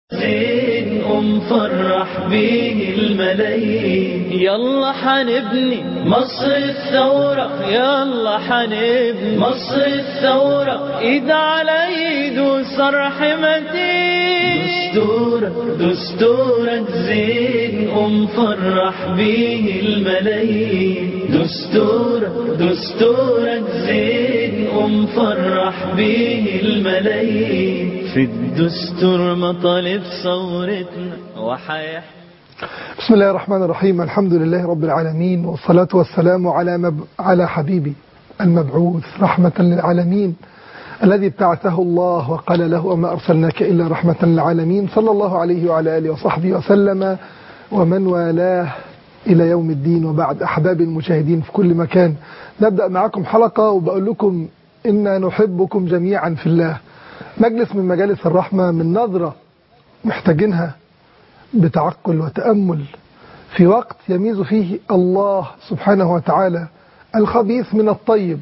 زين قوم فرح بيه الملايين يلا حنبني مصر الثورة يلا حنبني مصر الثورة ايد على ايد وصرح متين دستورك دستورك زين قوم فرح بيه الملايين دستورك دستورك زين قوم فرح بيه الملايين في الدستور مطالب ثورتنا وحياة بسم الله الرحمن الرحيم الحمد لله رب العالمين والصلاة والسلام على مب... على حبيبي المبعوث رحمة للعالمين الذي ابتعثه الله وقال له وما أرسلناك إلا رحمة للعالمين صلى الله عليه وعلى آله وصحبه وسلم ومن والاه إلى يوم الدين وبعد أحباب المشاهدين في كل مكان نبدأ معكم حلقة وبقول لكم إنا نحبكم جميعا في الله مجلس من مجالس الرحمة من نظرة محتاجينها بتعقل وتأمل في وقت يميز فيه الله سبحانه وتعالى الخبيث من الطيب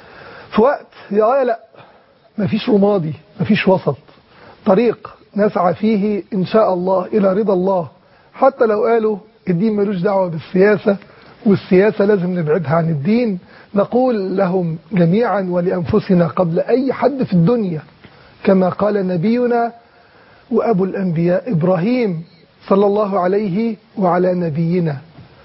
في وقت يا لا مفيش رمادي مفيش وسط طريق نسعى فيه إن شاء الله إلى رضا الله حتى لو قالوا الدين ملوش دعوة بالسياسة والسياسة لازم نبعدها عن الدين نقول لهم جميعا ولأنفسنا قبل أي حد في الدنيا كما قال نبينا وأبو الأنبياء إبراهيم صلى الله عليه وعلى نبينا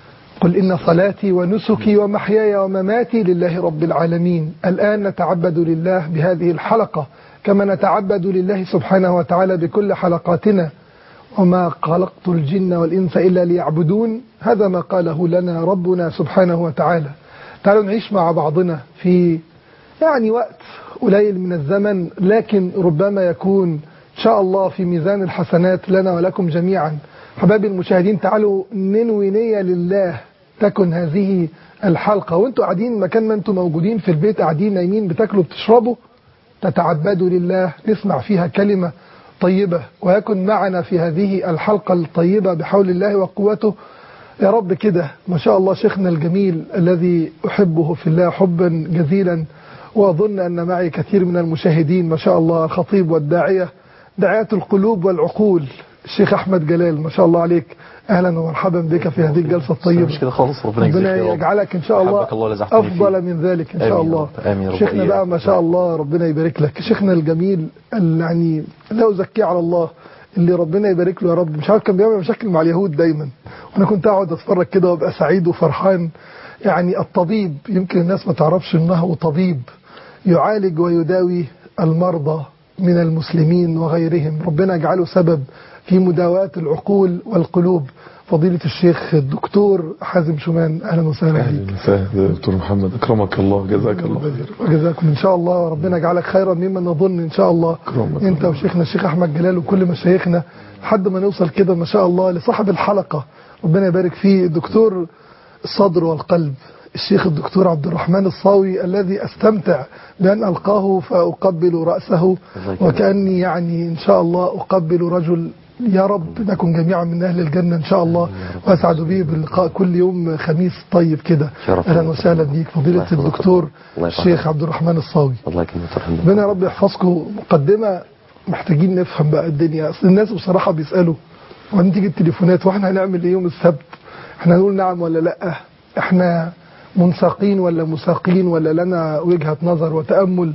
قل إن صلاتي ونسكي ومحياي ومماتي لله رب العالمين الآن نتعبد لله بهذه الحلقة كما نتعبد لله سبحانه وتعالى بكل حلقاتنا وما خلقت الجن والإنس إلا ليعبدون هذا ما قاله لنا ربنا سبحانه وتعالى تعالوا نعيش مع بعضنا في يعني وقت قليل من الزمن لكن ربما يكون إن شاء الله في ميزان الحسنات لنا ولكم جميعا حبايبي المشاهدين تعالوا ننوي نية لله تكن هذه الحلقة وانتوا قاعدين مكان ما انتوا موجودين في البيت قاعدين نايمين بتاكلوا بتشربوا تتعبدوا لله نسمع فيها كلمة طيبة ويكن معنا في هذه الحلقة الطيبة بحول الله وقوته يا رب كده ما شاء الله شيخنا الجميل الذي أحبه في الله حبا جزيلا وأظن أن معي كثير من المشاهدين ما شاء الله الخطيب والداعية داعية القلوب والعقول الشيخ أحمد جلال ما شاء الله عليك أهلا ومرحبا بك في هذه الجلسة الطيبة مش كده خالص ربنا يجزيك ربنا يا رب يجعلك إن شاء الله حبك الله لزحتني أفضل فيه. من ذلك إن آمين شاء يا الله رب. آمين يا رب شيخنا بقى وإياك. ما شاء الله ربنا يبارك لك شيخنا الجميل اللي يعني لا أزكيه على الله اللي ربنا يبارك له يا رب مش عارف كان بيعمل مشاكل مع اليهود دايما وانا كنت اقعد اتفرج كده وابقى سعيد وفرحان يعني الطبيب يمكن الناس ما تعرفش انه طبيب يعالج ويداوي المرضى من المسلمين وغيرهم ربنا يجعله سبب في مداواة العقول والقلوب فضيلة الشيخ الدكتور حازم شومان أهلا وسهلا بك اهلا وسهلا دكتور محمد اكرمك الله جزاك الله وجزاكم ان شاء الله ربنا يجعلك خيرا مما نظن ان شاء الله أكرمك انت الله. وشيخنا الشيخ احمد جلال وكل مشايخنا لحد ما نوصل كده ما شاء الله لصاحب الحلقه ربنا يبارك فيه دكتور الصدر والقلب الشيخ الدكتور عبد الرحمن الصاوي الذي استمتع بان القاه فاقبل راسه الله يكرمك. وكاني يعني ان شاء الله اقبل رجل يا رب نكن جميعا من اهل الجنه ان شاء الله واسعد به باللقاء كل يوم خميس طيب كده شرف اهلا لي. وسهلا بيك فضيله الله يحفظك. الدكتور الله يرحمك. الشيخ عبد الرحمن الصاوي الله يكرمك الحمد لله ربنا يا رب يحفظكم مقدمه محتاجين نفهم بقى الدنيا اصل الناس بصراحه بيسالوا وبعدين تيجي التليفونات واحنا هنعمل ايه يوم السبت احنا هنقول نعم ولا لا احنا منساقين ولا مساقين ولا لنا وجهه نظر وتامل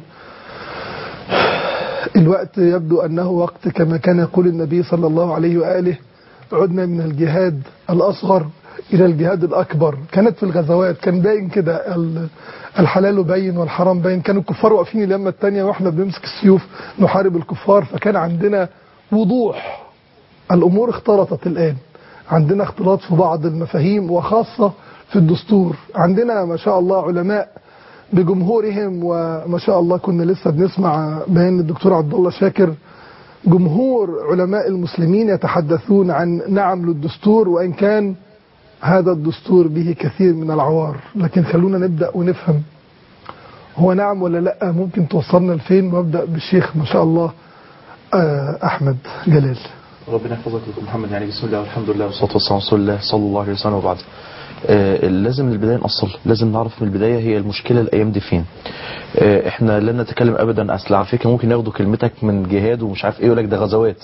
الوقت يبدو انه وقت كما كان يقول النبي صلى الله عليه واله عدنا من الجهاد الاصغر الى الجهاد الاكبر كانت في الغزوات كان باين كده ال- الحلال باين والحرام باين كانوا الكفار واقفين اليمه الثانيه واحنا بنمسك السيوف نحارب الكفار فكان عندنا وضوح الامور اختلطت الان عندنا اختلاط في بعض المفاهيم وخاصه في الدستور عندنا ما شاء الله علماء بجمهورهم وما شاء الله كنا لسه بنسمع بيان الدكتور عبد الله شاكر جمهور علماء المسلمين يتحدثون عن نعم للدستور وان كان هذا الدستور به كثير من العوار لكن خلونا نبدا ونفهم هو نعم ولا لا ممكن توصلنا لفين وابدا بالشيخ ما شاء الله آه، احمد جلال ربنا يحفظك دكتور محمد يعني بسم الله والحمد لله والصلاه والسلام على رسول الله صلى الله عليه وسلم وبعد آه، لازم من البدايه نأصل لازم نعرف من البدايه هي المشكله الايام دي فين آه، احنا لن نتكلم ابدا اصل على فكره ممكن ياخدوا كلمتك من جهاد ومش عارف ايه يقول لك ده غزوات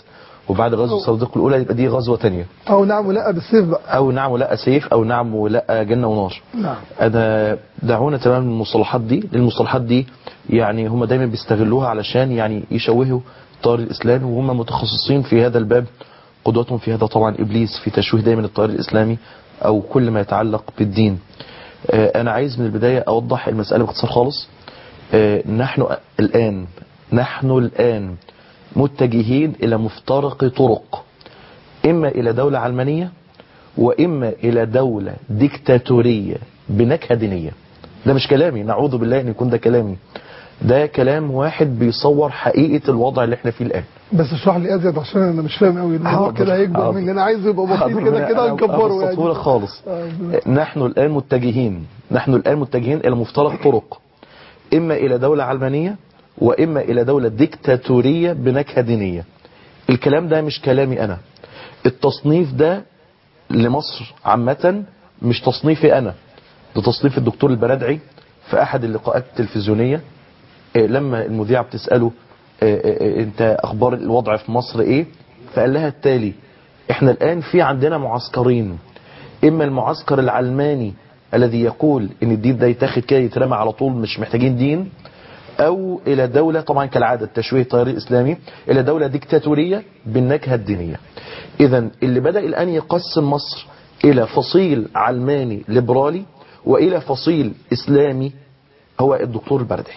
وبعد غزوة الصديق الأولى يبقى دي غزوة تانية او نعم ولا بالسيف بقى أو نعم ولا سيف أو نعم ولا جنة ونار نعم أنا دعونا تمام من المصطلحات دي المصطلحات دي يعني هم دايما بيستغلوها علشان يعني يشوهوا التيار الإسلامي وهم متخصصين في هذا الباب قدوتهم في هذا طبعا إبليس في تشويه دايما التيار الإسلامي أو كل ما يتعلق بالدين آه، أنا عايز من البداية أوضح المسألة باختصار خالص آه، نحن الآن نحن الآن متجهين إلى مفترق طرق إما إلى دولة علمانية وإما إلى دولة ديكتاتورية بنكهة دينية ده مش كلامي نعوذ بالله أن يكون ده كلامي ده كلام واحد بيصور حقيقة الوضع اللي احنا فيه الآن بس اشرح لي ازيد عشان انا مش فاهم قوي الموضوع حاضر، كده هيكبر حاضر. مني انا عايزه يبقى بسيط حاضر، كده كده أنا نكبره أبسطه لك يعني خالص آه، نحن الآن متجهين نحن الآن متجهين إلى مفترق طرق إما إلى دولة علمانية وإما إلى دولة ديكتاتورية بنكهة دينية الكلام ده مش كلامي أنا التصنيف ده لمصر عامة مش تصنيفي أنا ده تصنيف الدكتور البرادعي في أحد اللقاءات التلفزيونية آه، لما المذيعة بتسأله آه، آه، آه، انت اخبار الوضع في مصر ايه فقال لها التالي احنا الان في عندنا معسكرين اما المعسكر العلماني الذي يقول ان الدين ده يتاخد كده يترمى على طول مش محتاجين دين او الى دولة طبعا كالعادة التشويه التيار الاسلامي الى دولة ديكتاتورية بالنكهة الدينية اذا اللي بدأ الان يقسم مصر الى فصيل علماني ليبرالي والى فصيل اسلامي هو الدكتور البردعي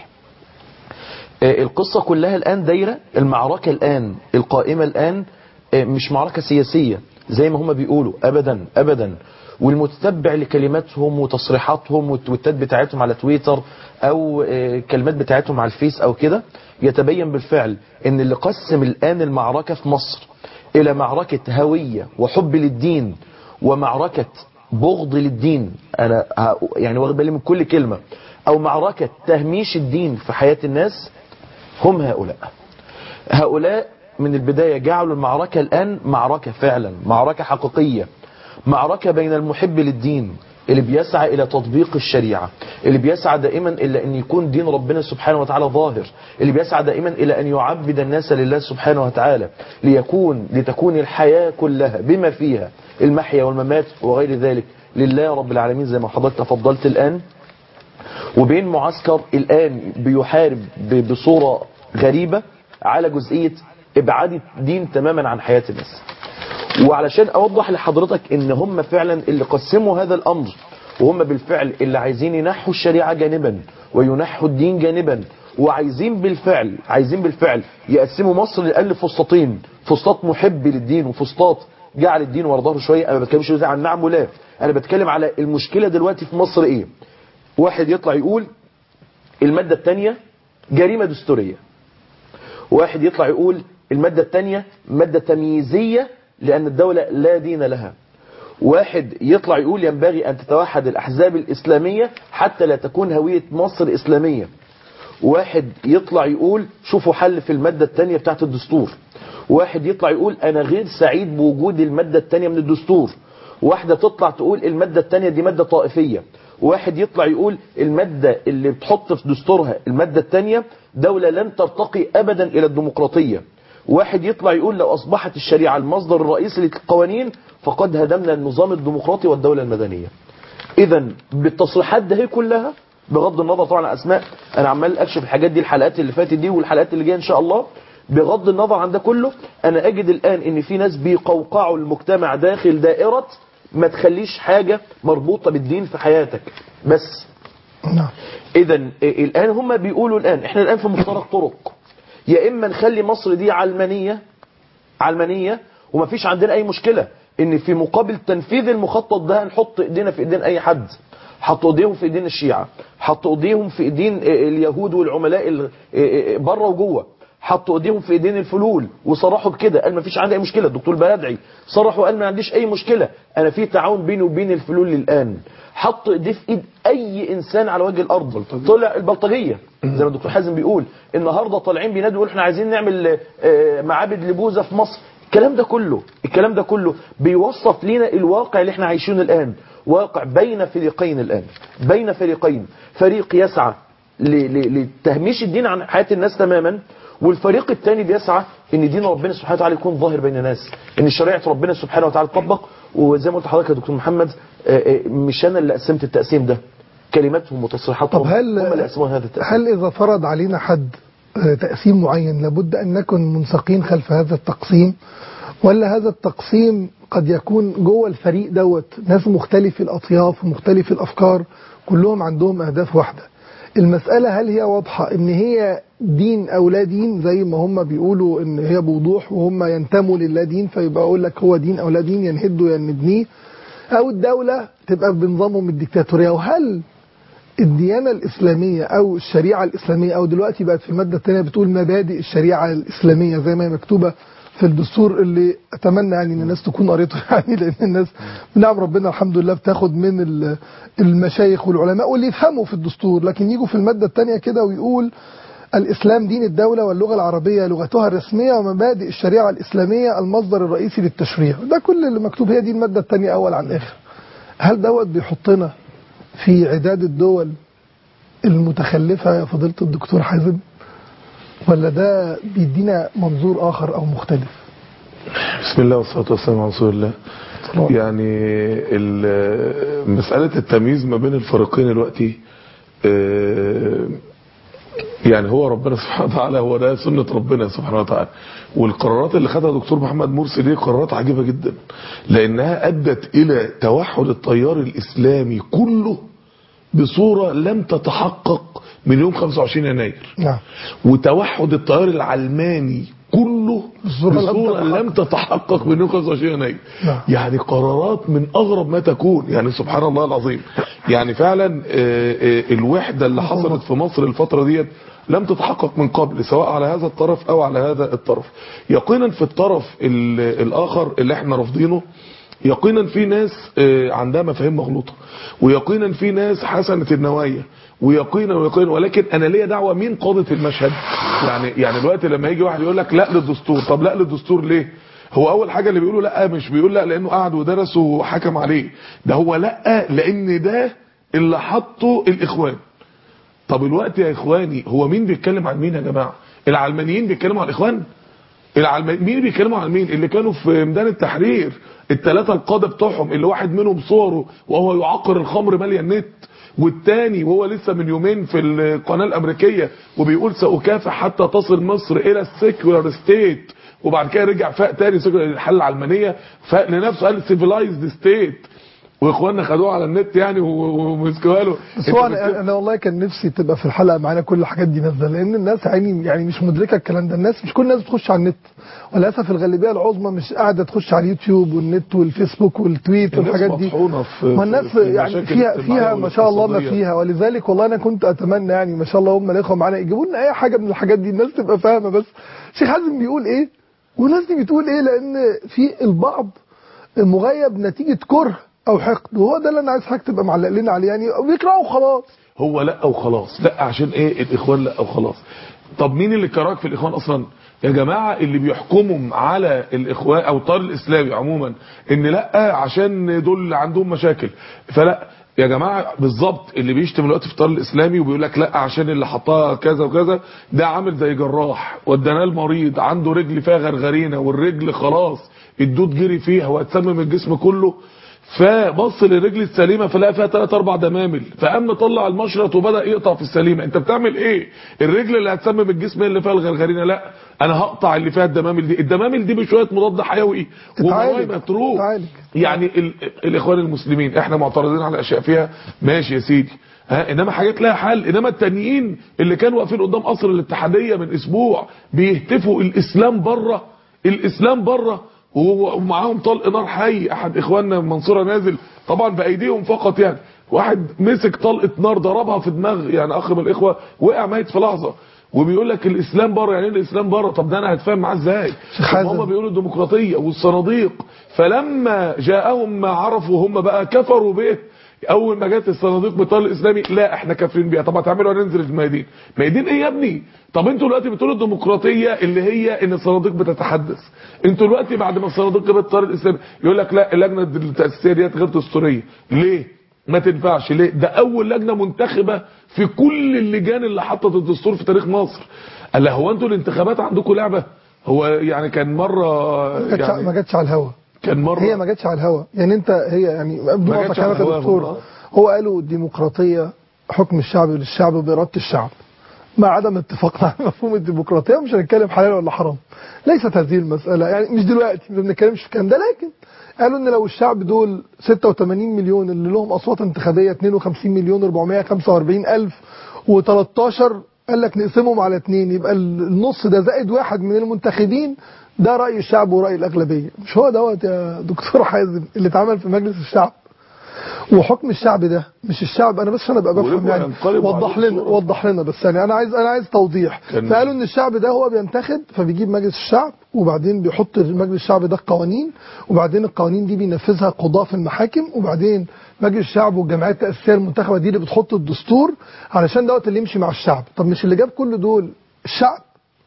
آه، القصة كلها الآن دايرة المعركة الآن القائمة الآن آه، مش معركة سياسية زي ما هم بيقولوا أبدا أبدا والمتتبع لكلماتهم وتصريحاتهم والتويتات بتاعتهم على تويتر أو آه، كلمات بتاعتهم على الفيس أو كده يتبين بالفعل أن اللي قسم الآن المعركة في مصر إلى معركة هوية وحب للدين ومعركة بغض للدين أنا ه- يعني واخد بالي من كل كلمة أو معركة تهميش الدين في حياة الناس هم هؤلاء هؤلاء من البداية جعلوا المعركة الآن معركة فعلا معركة حقيقية معركة بين المحب للدين اللي بيسعى إلى تطبيق الشريعة اللي بيسعى دائما إلى أن يكون دين ربنا سبحانه وتعالى ظاهر اللي بيسعى دائما إلى أن يعبد الناس لله سبحانه وتعالى ليكون لتكون الحياة كلها بما فيها المحيا والممات وغير ذلك لله رب العالمين زي ما حضرتك تفضلت الآن وبين معسكر الآن بيحارب ب- بصورة غريبة على جزئية إبعاد الدين تماما عن حياة الناس وعلشان أوضح لحضرتك إن هم فعلا اللي قسموا هذا الأمر وهم بالفعل اللي عايزين ينحوا الشريعة جانبا وينحوا الدين جانبا وعايزين بالفعل عايزين بالفعل يقسموا مصر لأقل فسطاطين فسطاط محب للدين وفسطاط جعل الدين ورا ظهره شويه انا ما بتكلمش دلوقتي عن نعم ولا انا بتكلم على المشكله دلوقتي في مصر ايه واحد يطلع يقول المادة الثانية جريمة دستورية واحد يطلع يقول المادة الثانية مادة تمييزية لأن الدولة لا دين لها واحد يطلع يقول ينبغي أن تتوحد الأحزاب الإسلامية حتى لا تكون هوية مصر إسلامية واحد يطلع يقول شوفوا حل في المادة الثانية بتاعت الدستور واحد يطلع يقول أنا غير سعيد بوجود المادة الثانية من الدستور واحدة تطلع تقول المادة الثانية دي مادة طائفية واحد يطلع يقول المادة اللي بتحط في دستورها المادة الثانية دولة لن ترتقي أبدا إلى الديمقراطية واحد يطلع يقول لو أصبحت الشريعة المصدر الرئيسي للقوانين فقد هدمنا النظام الديمقراطي والدولة المدنية اذا بالتصريحات ده هي كلها بغض النظر طبعا عن اسماء انا عمال اكشف الحاجات دي الحلقات اللي فاتت دي والحلقات اللي جايه ان شاء الله بغض النظر عن ده كله انا اجد الان ان في ناس بيقوقعوا المجتمع داخل دائره ما تخليش حاجه مربوطه بالدين في حياتك بس نعم اذا الان هم بيقولوا الان احنا الان في مفترق طرق يا اما نخلي مصر دي علمانيه علمانيه ومفيش عندنا اي مشكله ان في مقابل تنفيذ المخطط ده نحط ايدينا في ايدين اي حد حطوا ايديهم في ايدين الشيعة حطوا ايديهم في ايدين اليهود والعملاء ال- بره وجوه حطوا ايديهم في ايدين الفلول وصرحوا بكده قال ما فيش عندي اي مشكله الدكتور البلدعي صرح وقال ما عنديش اي مشكله انا في تعاون بيني وبين الفلول الان حط ايديه في ايد اي انسان على وجه الارض طلع البلطجيه زي ما الدكتور حازم بيقول النهارده طالعين بينادوا يقولوا احنا عايزين نعمل آه، معابد لبوذا في مصر الكلام ده كله الكلام ده كله بيوصف لنا الواقع اللي احنا عايشينه الان واقع بين فريقين الان بين فريقين فريق يسعى ل- ل- لتهميش الدين عن حياة الناس تماما والفريق الثاني بيسعى ان دين ربنا سبحانه وتعالى يكون ظاهر بين الناس ان شريعه ربنا سبحانه وتعالى تطبق وزي ما قلت لحضرتك يا دكتور محمد آه، آه، مش انا اللي قسمت التقسيم ده كلماتهم وتصريحاتهم طب هل هم اللي قسموا هذا التقسيم هل إذا فرض علينا حد آه، تقسيم معين لابد أن نكن منسقين خلف هذا التقسيم ولا هذا التقسيم قد يكون جوه الفريق دوت ناس مختلف الأطياف ومختلف الأفكار كلهم عندهم أهداف واحدة المسألة هل هي واضحة ان هي دين او لا دين زي ما هم بيقولوا ان هي بوضوح وهم ينتموا للا دين فيبقى اقول لك هو دين او لا دين ينهدوا يا نبنيه او الدولة تبقى بنظامهم الديكتاتورية وهل الديانة الإسلامية أو الشريعة الإسلامية أو دلوقتي بقت في المادة الثانية بتقول مبادئ الشريعة الإسلامية زي ما هي مكتوبة في الدستور اللي أتمنى يعني إن الناس تكون قريته يعني لأن الناس نعم ربنا الحمد لله بتاخد من ال- المشايخ والعلماء واللي يفهموا في الدستور لكن يجوا في المادة الثانية كده ويقول الإسلام دين الدولة واللغة العربية لغتها الرسمية ومبادئ الشريعة الإسلامية المصدر الرئيسي للتشريع ده كل اللي مكتوب هي دي المادة الثانية أول عن آخر هل دوت بيحطنا في عداد الدول المتخلفة يا فضيلة الدكتور حازم ولا ده بيدينا منظور آخر أو مختلف بسم الله والصلاة والسلام على رسول الله يعني ال- مسألة التمييز ما بين الفريقين دلوقتي آه، يعني هو ربنا سبحانه وتعالى هو ده سنة ربنا سبحانه وتعالى والقرارات اللي خدها دكتور محمد مرسي دي قرارات عجيبة جدا لأنها أدت إلى توحد التيار الإسلامي كله بصورة لم تتحقق من يوم 25 يناير نعم وتوحد التيار العلماني كله بصورة لم بصورة تتحقق. لم تتحقق من يوم 25 يناير نعم. يعني قرارات من أغرب ما تكون يعني سبحان الله العظيم يعني فعلا آه، آه، الوحدة اللي حصلت في مصر الفترة ديت لم تتحقق من قبل سواء على هذا الطرف أو على هذا الطرف يقينا في الطرف ال- الآخر اللي احنا رافضينه يقينا في ناس آه، عندها مفاهيم مغلوطة ويقينا في ناس حسنة النوايا ويقينا ويقينا ولكن انا ليا دعوه مين قاده المشهد يعني يعني دلوقتي لما يجي واحد يقول لك لا للدستور طب لا للدستور ليه هو اول حاجه اللي بيقولوا لا مش بيقول لا لانه قعد ودرس وحكم عليه ده هو لا لان ده اللي حطه الاخوان طب الوقت يا اخواني هو مين بيتكلم عن مين يا جماعه العلمانيين بيتكلموا عن الاخوان العلمان مين بيتكلموا عن مين اللي كانوا في ميدان التحرير الثلاثه القاده بتوعهم اللي واحد منهم صوره وهو يعقر الخمر ماليه النت والتاني وهو لسه من يومين في القناه الامريكيه وبيقول ساكافح حتى تصل مصر الى السيكولار ستيت وبعد كده رجع فاق تاني سيكولار الحل العلمانيه فاق لنفسه قال سيفلايزد ستيت واخواننا خدوه على النت يعني و- ومسكوها له بس هو أنا, أنا والله كان نفسي تبقى في الحلقة معانا كل الحاجات دي نازلة لأن الناس يعني يعني مش مدركة الكلام ده الناس مش كل الناس بتخش على النت وللأسف الغالبية العظمى مش قاعدة تخش على اليوتيوب والنت والفيسبوك والتويت الناس والحاجات دي مطحونة في- ما الناس في يعني المشاكل فيها الاجتماعية فيها ما شاء الله ما والاقتصادية. فيها ولذلك والله أنا كنت أتمنى يعني ما شاء الله هم الإخوة معانا يجيبوا لنا أي حاجة من الحاجات دي الناس تبقى فاهمة بس شيخ حازم بيقول إيه والناس دي بتقول إيه لأن في البعض مغيب نتيجة كره أو حقد وهو ده اللي أنا عايز حضرتك تبقى معلق لنا عليه يعني بيكرهوا خلاص هو لا وخلاص لا عشان ايه الاخوان لا وخلاص طب مين اللي كراك في الاخوان اصلا يا جماعه اللي بيحكمهم على الاخوان او الطار الاسلامي عموما ان لا عشان دول عندهم مشاكل فلا يا جماعه بالظبط اللي بيشتم دلوقتي في الطار الاسلامي وبيقول لك لا عشان اللي حطها كذا وكذا ده عامل زي جراح وداناه المريض عنده رجل فيها غرغرينه والرجل خلاص الدود جري فيها وهتسمم الجسم كله فبص للرجل السليمه فلقى فيها ثلاث اربع دمامل فقام مطلع المشرط وبدا يقطع في السليمه انت بتعمل ايه الرجل اللي هتسمم الجسم هي اللي فيها الغرغرينه لا انا هقطع اللي فيها الدمامل دي الدمامل دي بشويه مضاد حيوي تتعالج. ومواهب تروح تتعالج. يعني ال... الاخوان المسلمين احنا معترضين على اشياء فيها ماشي يا سيدي ها انما حاجات لها حل انما التانيين اللي كانوا واقفين قدام قصر الاتحاديه من اسبوع بيهتفوا الاسلام بره الاسلام بره وهو- ومعاهم طلق نار حي احد اخواننا من منصوره نازل طبعا بايديهم فقط يعني واحد مسك طلقه نار ضربها في دماغ يعني اخ من الاخوه وقع ميت في لحظه وبيقول لك الاسلام بره يعني ايه الاسلام بره طب ده انا هتفاهم معاه ازاي شيخ طب حازم. هم بيقولوا الديمقراطيه والصناديق فلما جاءهم ما عرفوا هم بقى كفروا به اول ما جت الصناديق بالطار الاسلامي لا احنا كافرين بيها طب هتعملوا هننزل الميادين ميادين ايه يا ابني طب انتوا دلوقتي بتقولوا الديمقراطيه اللي هي ان الصناديق بتتحدث انتوا دلوقتي بعد ما الصناديق جابت الطار الاسلامي يقول لك لا اللجنه التاسيسيه ديت غير دستوريه ليه ما تنفعش ليه ده اول لجنه منتخبه في كل اللجان اللي حطت الدستور في تاريخ مصر قال له هو انتوا الانتخابات عندكم لعبه هو يعني كان مره ما جاتش- ما يعني جاتش على الهوا كان مره هي ما جاتش على الهوا يعني انت هي يعني بدون ما ما جاتش على كلامك يا الهوا دكتور والله. هو قالوا الديمقراطيه حكم الشعب للشعب بإرادة الشعب مع عدم اتفاقنا على مفهوم الديمقراطيه مش هنتكلم حلال ولا حرام ليست هذه المساله يعني مش دلوقتي ما بنتكلمش في الكلام ده لكن قالوا ان لو الشعب دول 86 مليون اللي لهم اصوات انتخابيه 52 مليون 445 الف و13 قال لك نقسمهم على اثنين يبقى النص ده زائد واحد من المنتخبين ده راي الشعب وراي الاغلبيه مش هو دوت يا دكتور حازم اللي اتعمل في مجلس الشعب وحكم الشعب ده مش الشعب انا بس عشان ابقى بفهم ويبقوا يعني ينقلبوا وضح عليه لنا الصورة. وضح لنا بس يعني انا عايز انا عايز توضيح كان- فقالوا ان الشعب ده هو بينتخب فبيجيب مجلس الشعب وبعدين بيحط مجلس الشعب ده قوانين وبعدين القوانين دي بينفذها قضاة في المحاكم وبعدين مجلس الشعب والجمعيات التأسيسية المنتخبة دي اللي بتحط الدستور علشان دوت اللي يمشي مع الشعب طب مش اللي جاب كل دول الشعب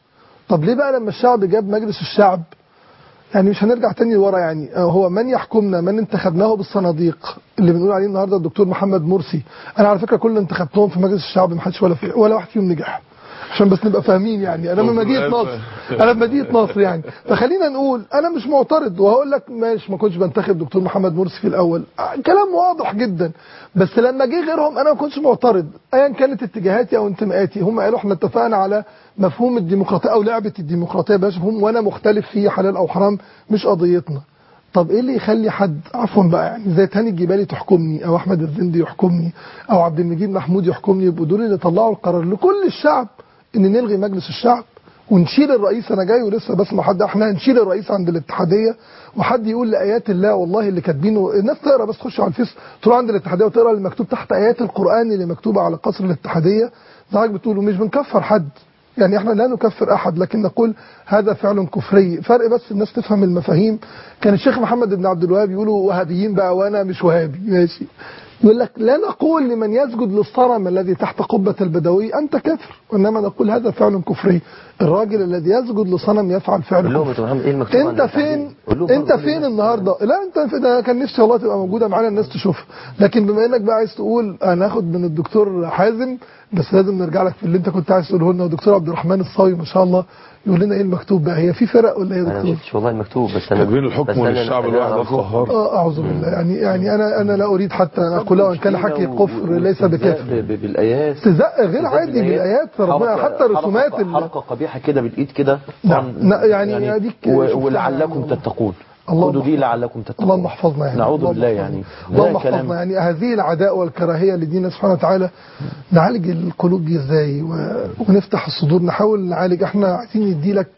طب ليه بقى لما الشعب جاب مجلس الشعب يعني مش هنرجع تاني لورا يعني آه، هو من يحكمنا من انتخبناه بالصناديق اللي بنقول عليه النهارده الدكتور محمد مرسي انا على فكره كل اللي انتخبتهم في مجلس الشعب ما حدش ولا في ولا واحد فيهم نجح عشان بس نبقى فاهمين يعني انا من مدينه نصر انا في مدينه نصر يعني فخلينا نقول انا مش معترض وهقول لك ماشي ما كنتش بنتخب دكتور محمد مرسي في الاول آه، كلام واضح جدا بس لما جه غيرهم انا ما كنتش معترض ايا كانت اتجاهاتي او انتماءاتي هم قالوا احنا اتفقنا على مفهوم الديمقراطيه او لعبه الديمقراطيه بلاش مفهوم وانا مختلف فيه حلال او حرام مش قضيتنا طب ايه اللي يخلي حد عفوا بقى يعني زي تاني الجبالي تحكمني او احمد الزندي يحكمني او عبد المجيد محمود يحكمني يبقوا دول اللي طلعوا القرار لكل الشعب ان نلغي مجلس الشعب ونشيل الرئيس انا جاي ولسه بسمع حد احنا هنشيل الرئيس عند الاتحاديه وحد يقول لايات الله والله اللي كاتبينه الناس تقرا بس تخش على الفيس تروح عند الاتحاديه وتقرا اللي مكتوب تحت ايات القران اللي مكتوبه على قصر الاتحاديه زي حضرتك بتقول ومش بنكفر حد يعني احنا لا نكفر احد لكن نقول هذا فعل كفري فرق بس الناس تفهم المفاهيم كان الشيخ محمد بن عبد الوهاب يقولوا وهابيين بقى وانا مش وهابي ماشي يقول لك لا نقول لمن يسجد للصنم الذي تحت قبة البدوي أنت كافر وإنما نقول هذا فعل كفري الراجل الذي يسجد لصنم يفعل فعل قول لهم كفري يا محمد ايه المكتوب عن انت التحديد؟ فين قول لهم انت برضه فين كل الناس. النهارده لا انت في ده كان نفسي والله تبقى موجوده معانا الناس تشوفها لكن بما انك بقى عايز تقول هناخد من الدكتور حازم بس لازم نرجع لك في اللي انت كنت عايز تقوله لنا ودكتور عبد الرحمن الصاوي ما شاء الله يقول لنا ايه المكتوب بقى هي في فرق ولا ايه يا انا ما دكتور؟ شفتش والله المكتوب بس انا تدوين الحكم بس أنا- للشعب أنا الواحد أعرفه. القهار اه اعوذ بالله يعني يعني انا انا لا اريد حتى ان اقول وان كان حكي كفر ليس بكافر ب- ب- بالايات استهزاء غير عادي بالايات ربنا حركة- حتى الرسومات حركة, ال- حركة قبيحة كده بالايد كده نعم. طبعاً لا، يعني أديك و- شفتها ولعلكم يعني. تتقون اللهم خدوا دي احفظنا. لعلكم تتقون اللهم احفظنا يعني نعوذ اللهم بالله احفظنا. يعني اللهم ده كلام- احفظنا يعني هذه العداء والكراهيه لدينا سبحانه وتعالى نعالج القلوب دي ازاي و... ونفتح الصدور نحاول نعالج احنا عايزين ندي لك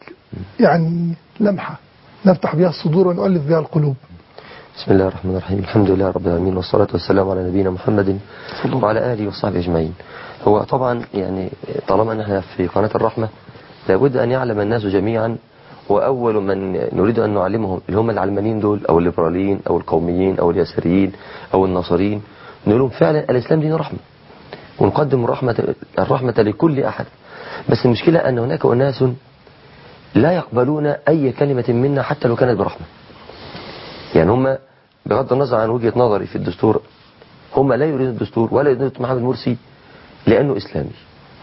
يعني لمحه نفتح بها الصدور ونؤلف بها القلوب بسم الله الرحمن الرحيم الحمد لله رب العالمين والصلاة والسلام على نبينا محمد وعلى آله وصحبه أجمعين هو طبعا يعني طالما نحن في قناة الرحمة لابد أن يعلم الناس جميعا وأول من نريد أن نعلمهم اللي هم العلمانيين دول أو الليبراليين أو القوميين أو اليساريين أو النصريين نقول لهم فعلا الإسلام دين رحمة ونقدم الرحمة الرحمة لكل أحد بس المشكلة أن هناك أناس لا يقبلون أي كلمة منا حتى لو كانت برحمة يعني هم بغض النظر عن وجهة نظري في الدستور هم لا يريدون الدستور ولا يريدون محمد مرسي لأنه إسلامي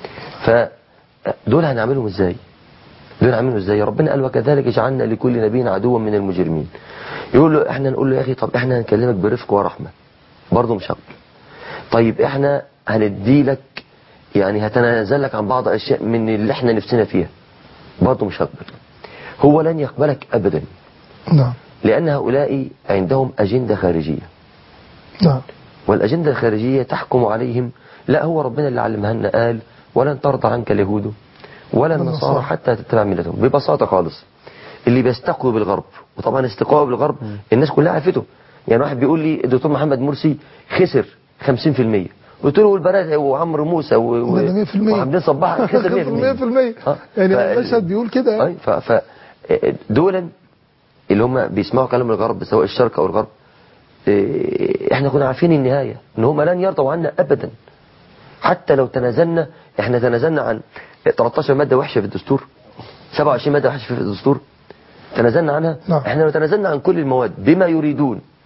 فدول هنعملهم إزاي دول هنعملهم إزاي ربنا قال وكذلك جعلنا لكل نبي عدوا من المجرمين يقول له احنا نقول له يا أخي طب احنا هنكلمك برفق ورحمة برضه مش هقبل طيب احنا هندي لك يعني هتنازل لك عن بعض أشياء من اللي احنا نفسنا فيها برضه مش هقبل هو لن يقبلك أبدا نعم لأن هؤلاء عندهم أجندة خارجية نعم والأجندة الخارجية تحكم عليهم لا هو ربنا اللي علمها لنا قال ولن ترضى عنك اليهود ولا النصارى النصارى. حتى تتبع ملتهم ببساطة خالص اللي بيستقوي بالغرب وطبعا استقواء بالغرب الناس كلها عرفته يعني واحد بيقول لي الدكتور محمد مرسي خسر 50% قلت له والبنات وعمرو موسى و... و... ده 100% وعبدين صباح خسر 100% 100% آه. يعني ف- المشهد بيقول كده يعني. أي ف... ف... دولا اللي هم بيسمعوا كلام الغرب سواء الشرق او الغرب إيه، احنا كنا عارفين النهاية ان هم لن يرضوا عنا ابدا حتى لو تنازلنا احنا تنازلنا عن 13 مادة وحشة في الدستور 27 مادة وحشة في الدستور تنازلنا عنها نعم. احنا لو تنازلنا عن كل المواد بما يريدون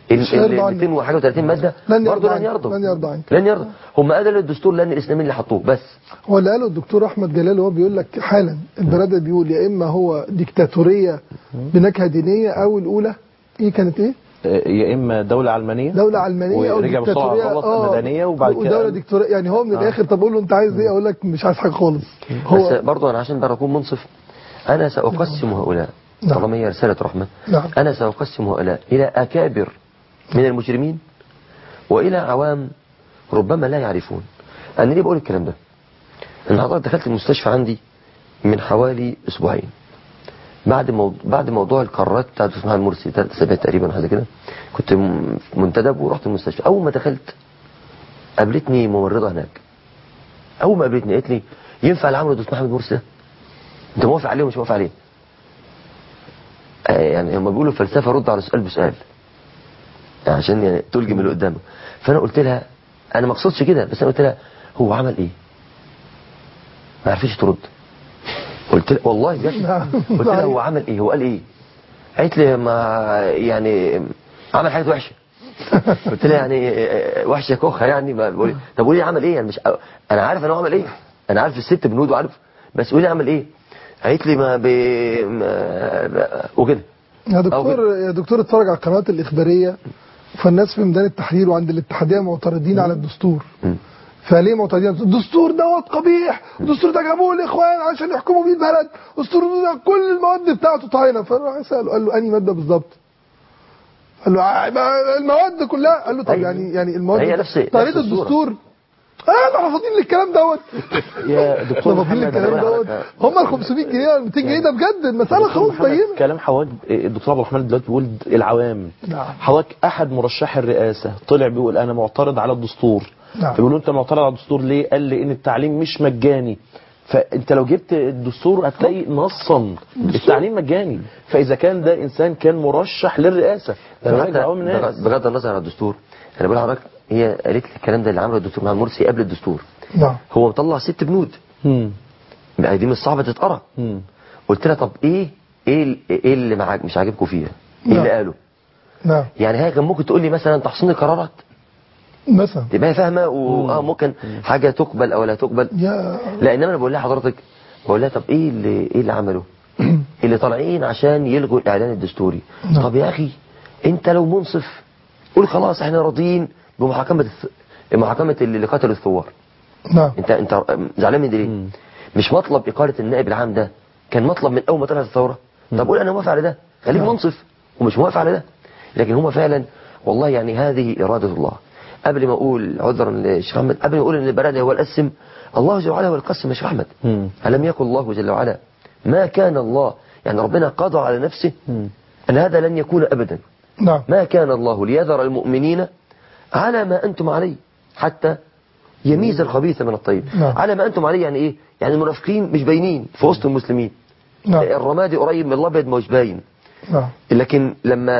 ال مش هيرضى ال- عنك. 200 وحاجه و30 ماده لن يرضى برضه لن عنك. يرضوا لن يرضى عنك. لن يرضوا هم قالوا للدستور لان الاسلاميين اللي حطوه بس هو اللي قاله الدكتور احمد جلال هو بيقول لك حالا البرادة بيقول يا اما هو ديكتاتوريه بنكهه دينيه او الاولى ايه كانت ايه؟ يا اما دوله علمانيه دولة علمانية أو ورجع بسرعه ديكتاتورية غلط آه، مدنيه وبعد كده ودولة ديكتاتورية يعني هو من الآخر طب أقول له أنت عايز إيه أقول لك مش عايز حاجة خالص بس هو برضه انا عشان بقى اكون منصف انا ساقسم هؤلاء نعم. طالما هي رساله رحمه نعم. انا ساقسم هؤلاء الى اكابر من المجرمين والى عوام ربما لا يعرفون انا ليه بقول الكلام ده ان حضرتك دخلت المستشفى عندي من حوالي اسبوعين بعد موضوع بعد موضوع القرارات بتاعت اسمها المرسي ثلاث اسابيع تقريبا حاجه كده كنت م- منتدب ورحت المستشفى اول ما دخلت قابلتني ممرضه هناك اول ما قابلتني قالت لي ينفع العمل دكتور محمد مرسي ده انت موافق عليه ومش موافق عليه آه، يعني هم بيقولوا فلسفه رد على سؤال بسؤال عشان يعني تلجم اللي قدامك فانا قلت لها انا ما اقصدش كده بس انا قلت لها هو عمل ايه ما عرفتش ترد قلت لها والله بجد نعم. قلت لها هو عمل ايه هو قال ايه قالت لي ما يعني عمل حاجات وحشه قلت لها يعني آه، وحشه كوخه يعني ما بقول طب قولي عمل ايه يعني مش انا عارف انا هو عمل ايه انا عارف الست بنود وعارف بس قولي عمل ايه قالت لي ما ب ما- وكده يا دكتور يا دكتور اتفرج على القنوات الإخبارية فالناس في ميدان التحرير وعند الاتحادية معترضين على الدستور مم. فليه معترضين الدستور دوت قبيح الدستور ده جابوه الاخوان عشان يحكموا بيه البلد الدستور ده كل المواد بتاعته طاينه فراح ساله قال له انهي ماده بالظبط قال له ع- ما- المواد كلها قال له طب أيوة. يعني يعني المواد هي نفس- طريقه نفس الصورة. الدستور اه احنا رافضين للكلام دوت يا دكتور رافضين محمد للكلام أنا- دوت هم ال 500 جنيه ولا 200 جنيه ده بجد المساله دكتور خلاص محمد، بينه كلام حضرتك الدكتور عبد الرحمن دلوقتي بيقول العوام نعم. حضرتك احد مرشحي الرئاسه طلع بيقول انا معترض على الدستور نعم. فبيقولوا انت معترض على الدستور ليه قال لي ان التعليم مش مجاني فانت لو جبت الدستور هتلاقي نصا التعليم مجاني فاذا كان ده انسان كان مرشح للرئاسه فحضرتك حتى عوام الناس بغض بغض النظر عن الدستور انا بقول لحضرتك هي قالت لي الكلام ده اللي عمله الدكتور محمد مرسي قبل الدستور نعم هو مطلع ست بنود مم. بقى دي مش صعبه تتقرا مم. قلت لها طب ايه ايه ال- ايه اللي معاك مش عاجبكم فيها ايه اللي نعم. قاله نعم يعني هي كان ممكن تقول لي مثلا تحصيل القرارات مثلا تبقى هي فاهمه واه ممكن حاجه تقبل او لا تقبل يا لا انما انا بقول لها حضرتك بقول لها طب ايه اللي ايه اللي عمله اللي طالعين عشان يلغوا الاعلان الدستوري نعم. طب يا اخي انت لو منصف قول خلاص احنا راضيين بمحاكمه الث... محاكمه اللي قتلوا الثوار نعم انت انت زعلان من دي ليه مش مطلب اقاله النائب العام ده كان مطلب من اول ما طلعت الثوره طب قول انا موافق على ده خليك منصف ومش موافق على ده لكن هم فعلا والله يعني هذه اراده الله قبل ما اقول عذرا للشيخ احمد قبل ما اقول ان البلد هو القسم الله جل وعلا هو القسم يا شيخ احمد مم. الم يكن الله جل وعلا ما كان الله يعني ربنا قضى على نفسه ان هذا لن يكون ابدا نعم ما كان الله ليذر المؤمنين على ما أنتم عليه حتى يميز الخبيث من الطيب نعم. على ما أنتم عليه يعني إيه يعني المنافقين مش باينين في وسط المسلمين نعم الرمادي قريب من الأبيض مش باين نعم لكن لما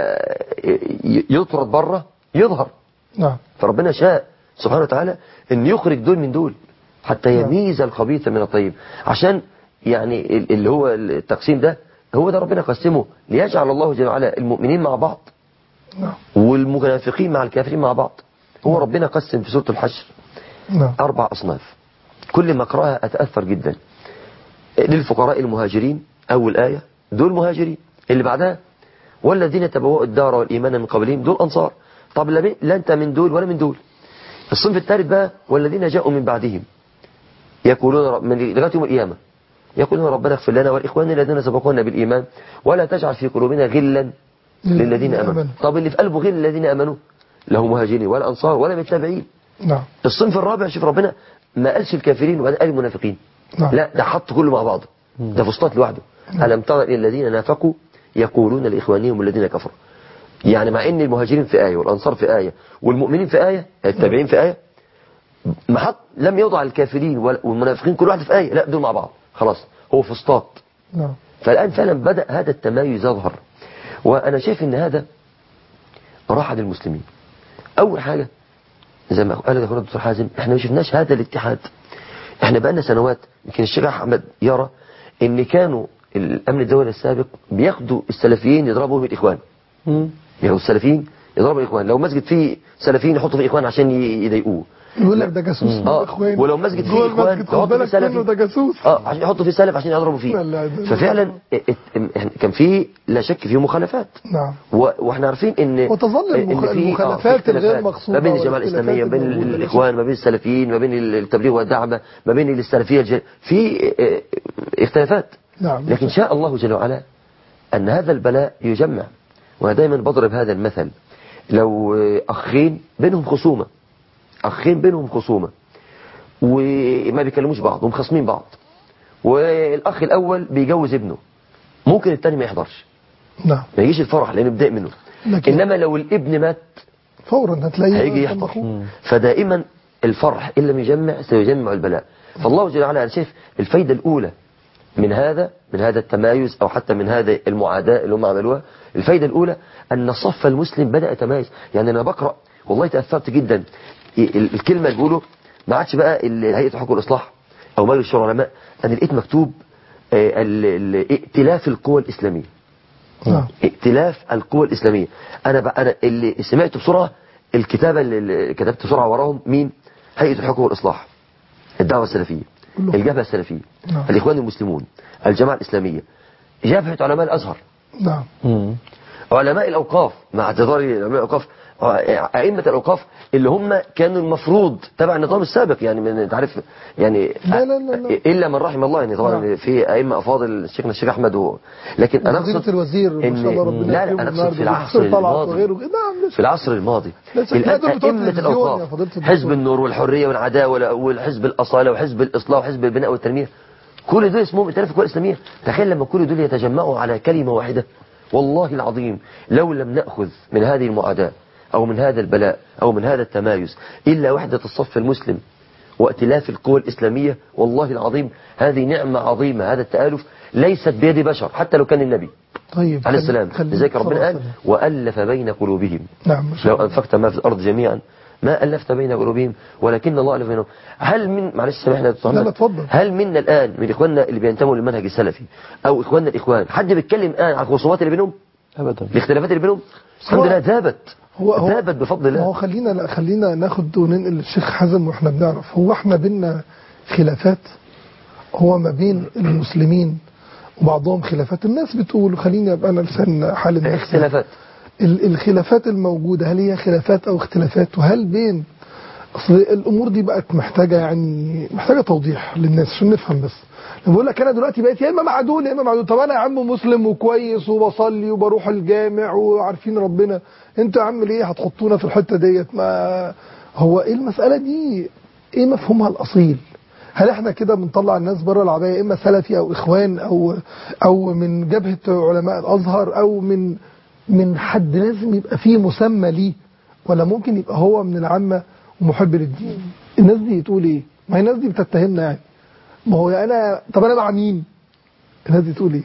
ي- يطرد بره يظهر نعم فربنا شاء سبحانه وتعالى ان يخرج دول من دول حتى نعم. يميز الخبيث من الطيب عشان يعني ال- اللي هو التقسيم ده هو ده ربنا قسمه ليجعل الله جل وعلا المؤمنين مع بعض نعم والمنافقين مع الكافرين مع بعض هو ربنا قسم في سورة الحشر نعم أربع أصناف كل ما أقرأها أتأثر جدا للفقراء المهاجرين أول آية دول مهاجرين اللي بعدها والذين تبوأوا الدار والإيمان من قبلهم دول أنصار طب لا من- لا أنت من دول ولا من دول الصنف الثالث بقى والذين جاءوا من بعدهم يقولون رب- من لغاية يوم القيامة يقولون ربنا اغفر لنا والإخوان الذين سبقونا بالإيمان ولا تجعل في قلوبنا غلا للذين آمنوا آمنوا. طب اللي في قلبه غل الذين آمنوا لا هم مهاجرين ولا أنصار ولا متابعين نعم الصنف الرابع شوف ربنا ما قالش الكافرين وبعدين قال المنافقين نعم. لا ده حط كله مع بعضه ده فسطاط لوحده ألم تر إلى الذين نافقوا يقولون لإخوانهم الذين كفروا يعني مع ان المهاجرين في آية والأنصار في آية والمؤمنين في آية التابعين في آية ما حط لم يوضع الكافرين وال- والمنافقين كل واحد في آية لا دول مع بعض خلاص هو فسطاط نعم فالآن فعلا بدأ هذا التمايز يظهر وأنا شايف أن هذا راحة للمسلمين أول حاجة زي ما قال اخونا الدكتور حازم احنا ما شفناش هذا الاتحاد احنا بقالنا سنوات يمكن الشيخ احمد يرى ان كانوا الامن الدولي السابق بياخدوا السلفيين يضربوا بهم الاخوان مم. يعني السلفيين يضربوا الاخوان لو مسجد فيه سلفيين يحطوا فيه اخوان عشان ي- يضايقوه يقول لك ده جاسوس من اه الاخوان ولو مسجد جوه فيه اخوان المسجد خد يحطوا فيه بالك منه سلفي ده جاسوس اه عشان يحطوا فيه سلف عشان يضربوا فيه لا، لا، ده- ففعلا ات- ات- كان في لا شك فيه مخالفات نعم و- واحنا عارفين ان وتظل إن المخ- في- آه، المخالفات في الغير اختلافات مقصودة ما بين الجماعه والاختلافات الاسلاميه ما بين الموجودة لا الاخوان ما بين السلفيين ما بين التبليغ والدعوه ما بين السلفيه الج- في آه، اختلافات نعم لكن شاء الله جل وعلا أن هذا البلاء يجمع وأنا دايما بضرب هذا المثل لو أخين بينهم خصومة أخين بينهم خصومة وما بيكلموش بعض ومخصمين بعض والأخ الأول بيجوز ابنه ممكن التاني ما يحضرش نعم ما يجيش الفرح لأنه متضايق منه لكن- إنما لو الابن مات فورا هتلاقيه هيجي جنب يحضر أخوه. فدائما الفرح إن لم يجمع سيجمع البلاء فالله جل وعلا أنا شايف الفايدة الأولى من هذا من هذا التمايز أو حتى من هذا المعاداة اللي هم عملوها الفايدة الأولى أن صف المسلم بدأ يتمايز يعني أنا بقرأ والله تأثرت جدا ال- الكلمة اللي بيقولوا ما عادش بقى ال- هيئة حقوق الإصلاح أو مجلس الشورى العلماء أنا لقيت مكتوب آه، ال- ال- ائتلاف القوى الإسلامية نعم ائتلاف القوى الإسلامية أنا بقى أنا اللي سمعته بسرعة الكتابة اللي- اللي كتبت بسرعة وراهم مين هيئة الحقوق والإصلاح الدعوة السلفية كلهم. الجبهة السلفية نعم. الإخوان المسلمون الجماعة الإسلامية جبهة علماء الأزهر نعم علماء الأوقاف مع اعتذاري علماء الأوقاف أئمة الأوقاف اللي هم كانوا المفروض تبع النظام السابق يعني من انت عارف يعني لا، لا، لا، لا. إلا من رحم الله يعني طبعا نعم. في أئمة أفاضل شيخنا الشيخ أحمد و... لكن أنا فضيلة أقصد الوزير ما إن شاء الله ربنا لا لا يكرمه أنا أقصد النهارده في العصر والدكتور طلعت الماضي وغيره نعم في العصر الماضي لا شك. الآن لا، دول بتوع أئمة التلفزيون يا الأوقاف فضيلة الدكتور. حزب النور والحرية والعدالة والحزب الأصالة وحزب الإصلاح وحزب البناء والتنمية كل دول اسمهم ائتلاف القوى الإسلامية تخيل لما كل دول يتجمعوا على كلمة واحدة والله العظيم لو لم نأخذ من هذه المعاداة أو من هذا البلاء أو من هذا التمايز إلا وحدة الصف المسلم وائتلاف القوى الإسلامية والله العظيم هذه نعمة عظيمة هذا التآلف ليست بيد بشر حتى لو كان النبي طيب عليه خلي- السلام خلينا لذلك صلى الله ربنا عليه قال وسلم. وألف بين قلوبهم نعم ما شاء لو الله. أنفقت ما في الأرض جميعا ما ألفت بين قلوبهم ولكن الله ألف بينهم هل من معلش سامحنا يا دكتور لا، أحمد. لا، اتفضل. هل منا الآن من إخواننا اللي بينتموا للمنهج السلفي أو إخواننا الإخوان حد بيتكلم الآن عن الخصومات اللي بينهم أبدا الاختلافات اللي بينهم الحمد هو- لله ذابت هو هو ذابت بفضل ما هو الله خلينا لا خلينا ناخد وننقل للشيخ حازم واحنا بنعرف هو احنا بينا خلافات هو ما بين المسلمين وبعضهم خلافات الناس بتقول خليني ابقى انا لسان حال الناس اختلافات ال- الخلافات الموجودة هل هي خلافات أو اختلافات وهل بين أصل الأمور دي بقت محتاجة يعني محتاجة توضيح للناس عشان نفهم بس لما بقول لك أنا دلوقتي بقيت يا إما مع دول يا إما مع دول طب أنا يا عم مسلم وكويس وبصلي وبروح الجامع وعارفين ربنا أنتوا يا عم ليه هتحطونا في الحتة ديت ما هو إيه المسألة دي إيه مفهومها الأصيل هل احنا كده بنطلع الناس بره العباية اما سلفي او اخوان او او من جبهة علماء الازهر او من من حد لازم يبقى فيه مسمى ليه ولا ممكن يبقى هو من العامة ومحب للدين الناس دي تقول ايه ما هي الناس دي بتتهمنا يعني ما هو انا طب انا مع مين الناس دي تقول ايه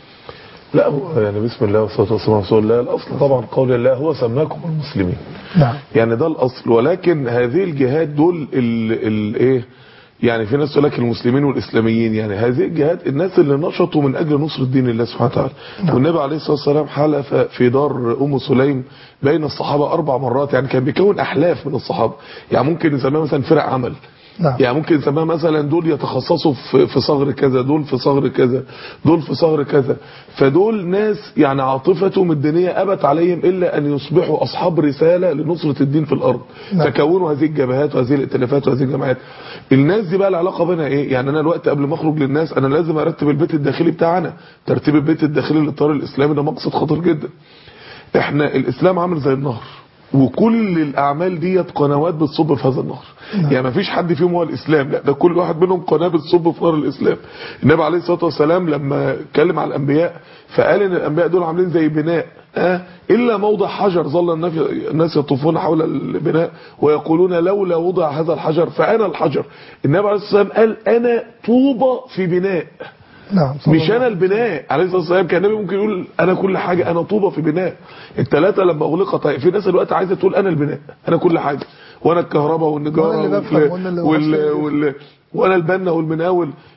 لا هو يعني بسم الله والصلاه والسلام على رسول الله الاصل طبعا قول الله هو سماكم المسلمين نعم يعني ده الاصل ولكن هذه الجهات دول ال ال ايه يعني في ناس تقول لك المسلمين والاسلاميين يعني هذه الجهات الناس اللي نشطوا من اجل نصر دين الله سبحانه وتعالى والنبي عليه الصلاه والسلام حلف في دار ام سليم بين الصحابه اربع مرات يعني كان بيكون احلاف من الصحابه يعني ممكن نسميها مثلا فرق عمل نعم. يعني ممكن نسميها مثلا دول يتخصصوا في في صغر كذا دول في صغر كذا دول في صغر كذا فدول ناس يعني عاطفتهم الدينيه ابت عليهم الا ان يصبحوا اصحاب رساله لنصره الدين في الارض نعم. فكونوا هذه الجبهات وهذه الائتلافات وهذه الجماعات الناس دي بقى العلاقه بينها ايه يعني انا الوقت قبل ما اخرج للناس انا لازم ارتب البيت الداخلي بتاعنا ترتيب البيت الداخلي للاطار الاسلامي ده مقصد خطير جدا احنا الاسلام عامل زي النهر وكل الاعمال ديت قنوات بتصب في هذا النهر يعني ما فيش حد فيهم هو الاسلام لا ده كل واحد منهم قناه بتصب في نهر الاسلام النبي عليه الصلاه والسلام لما اتكلم على الانبياء فقال ان الانبياء دول عاملين زي بناء آه الا موضع حجر ظل النبي- الناس يطوفون حول البناء ويقولون لولا وضع هذا الحجر فانا الحجر النبي عليه الصلاه والسلام قال انا طوبى في بناء نعم صلى مش الله انا البناء عليه الصلاه والسلام كان النبي ممكن يقول انا كل حاجه انا طوبه في بناء الثلاثه لما اغلقت طيب في ناس دلوقتي عايزه تقول انا البناء انا كل حاجه وانا الكهرباء والنجاره وأنا اللي بفهم، وأنا اللي وال... وصل. وال... وانا البنا والمناول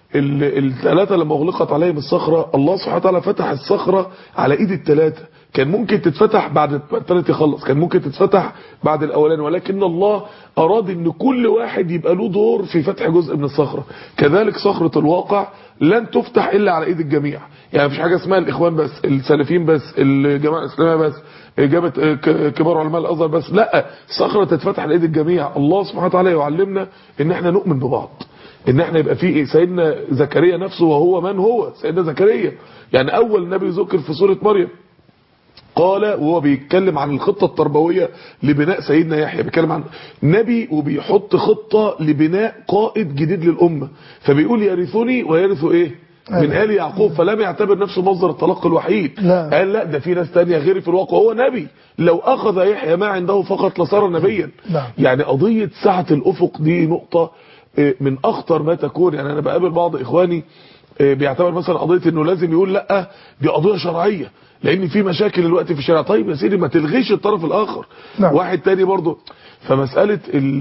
الثلاثة لما اغلقت عليهم الصخرة الله سبحانه وتعالى فتح الصخرة على ايد الثلاثة كان ممكن تتفتح بعد الثالث يخلص كان ممكن تتفتح بعد الاولاني ولكن الله اراد ان كل واحد يبقى له دور في فتح جزء من الصخرة كذلك صخرة الواقع لن تفتح الا على ايد الجميع يعني مفيش حاجة اسمها الاخوان بس السلفيين بس الجماعة الاسلامية بس اجابة كبار علماء الازهر بس لا صخرة تتفتح على ايد الجميع الله سبحانه وتعالى يعلمنا ان احنا نؤمن ببعض ان احنا يبقى في سيدنا زكريا نفسه وهو من هو سيدنا زكريا يعني اول نبي ذكر في سورة مريم قال وهو بيتكلم عن الخطة التربوية لبناء سيدنا يحيى بيتكلم عن نبي وبيحط خطة لبناء قائد جديد للأمة فبيقول يرثني ويرث ايه من آل يعقوب فلم يعتبر نفسه مصدر التلقي الوحيد لا. قال لا ده في ناس تانية غيري في الواقع هو نبي لو أخذ يحيى ما عنده فقط لصار نبيا نعم. يعني قضية سعة الأفق دي نقطة من أخطر ما تكون يعني أنا بقابل بعض إخواني بيعتبر مثلا قضية انه لازم يقول لا دي قضية شرعية لان في مشاكل الوقت في الشارع طيب يا سيدي ما تلغيش الطرف الاخر نعم. واحد تاني برضه فمسألة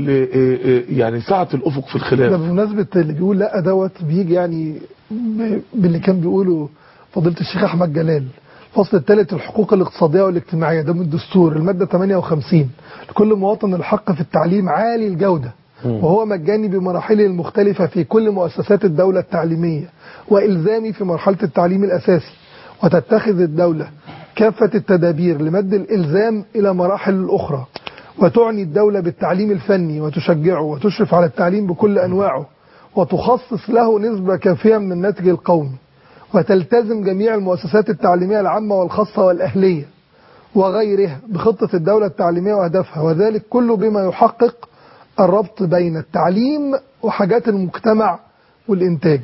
ال- يعني سعة الافق في ده الخلاف بمناسبة اللي بيقول لا دوت بيجي يعني ب- باللي كان بيقوله فضيلة الشيخ أحمد جلال الفصل الثالث الحقوق الاقتصادية والاجتماعية ده من الدستور المادة 58 لكل مواطن الحق في التعليم عالي الجودة وهو مجاني بمراحله المختلفة في كل مؤسسات الدولة التعليمية وإلزامي في مرحلة التعليم الأساسي وتتخذ الدولة كافة التدابير لمد الإلزام إلى مراحل الأخرى وتعني الدولة بالتعليم الفني وتشجعه وتشرف على التعليم بكل أنواعه وتخصص له نسبة كافية من الناتج القومي وتلتزم جميع المؤسسات التعليمية العامة والخاصة والأهلية وغيرها بخطة الدولة التعليمية وهدفها وذلك كله بما يحقق الربط بين التعليم وحاجات المجتمع والإنتاج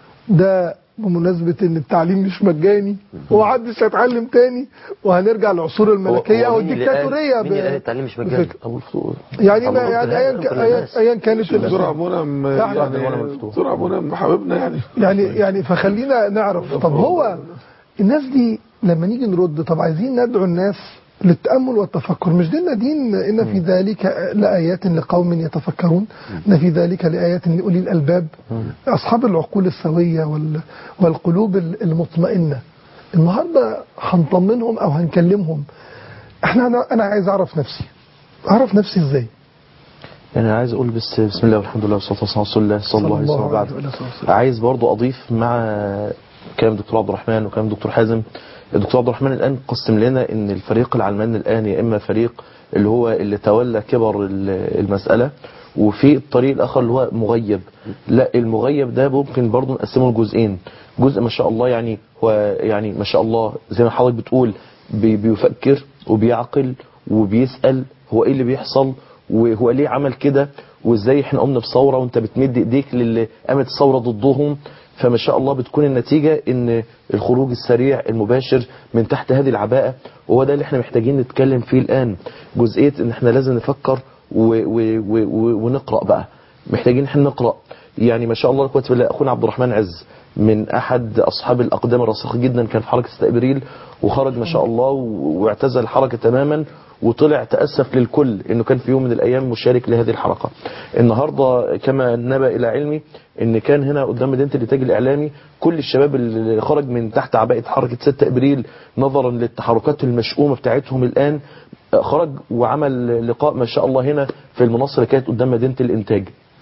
ده بمناسبة ان التعليم مش مجاني ومحدش هيتعلم تاني وهنرجع للعصور الملكية هو او مين اللي قال- الديكتاتورية مين اللي قال ب- التعليم مش مجاني بفكرة. ابو الفضول يعني ما أبو يعني الفضول ايا هذا ك- كل أيا- الناس. ايا كانت دكتور الأسباب. منعم أحمد يعني مفتوح. دكتور منعم حبيبنا يعني يعني يعني فخلينا نعرف طب هو الناس دي لما نيجي نرد طب عايزين ندعو الناس للتأمل والتفكر مش ديننا دين إن في ذلك لآيات لقوم يتفكرون إن في ذلك لآيات لأولي الألباب أصحاب العقول السوية وال والقلوب المطمئنة النهاردة هنطمنهم أو هنكلمهم احنا أنا, أنا عايز أعرف نفسي أعرف نفسي إزاي يعني أنا عايز اقول بس بسم الله والحمد لله والصلاه والسلام على رسول الله صلى الله عليه وسلم وبعد عليه وسلم. عايز برضو اضيف مع كلام دكتور عبد الرحمن وكلام دكتور حازم الدكتور عبد الرحمن الان قسم لنا ان الفريق العلماني الان يا اما فريق اللي هو اللي تولى كبر ال- المساله وفي الطريق الاخر اللي هو مغيب لا المغيب ده ممكن برضو نقسمه لجزئين جزء ما شاء الله يعني هو يعني ما شاء الله زي ما حضرتك بتقول بي- بيفكر وبيعقل وبيسال هو ايه اللي بيحصل وهو ليه عمل كده وازاي احنا قمنا بثوره وانت بتمد ايديك للي قامت الثوره ضدهم فما شاء الله بتكون النتيجه ان الخروج السريع المباشر من تحت هذه العباءه وهو ده اللي احنا محتاجين نتكلم فيه الان جزئيه ان احنا لازم نفكر و و و و ونقرا بقى محتاجين احنا نقرا يعني ما شاء الله قوه بالله اخونا عبد الرحمن عز من احد اصحاب الاقدام الراسخه جدا كان في حركه استقبريل وخرج ما شاء الله و- واعتزل الحركه تماما وطلع تاسف للكل انه كان في يوم من الايام مشارك لهذه الحركه. النهارده كما نبى الى علمي ان كان هنا قدام مدينه الانتاج الاعلامي كل الشباب اللي خرج من تحت عباءه حركه 6 ابريل نظرا للتحركات المشؤومه بتاعتهم الان خرج وعمل لقاء ما شاء الله هنا في المنصه اللي كانت قدام مدينه الانتاج.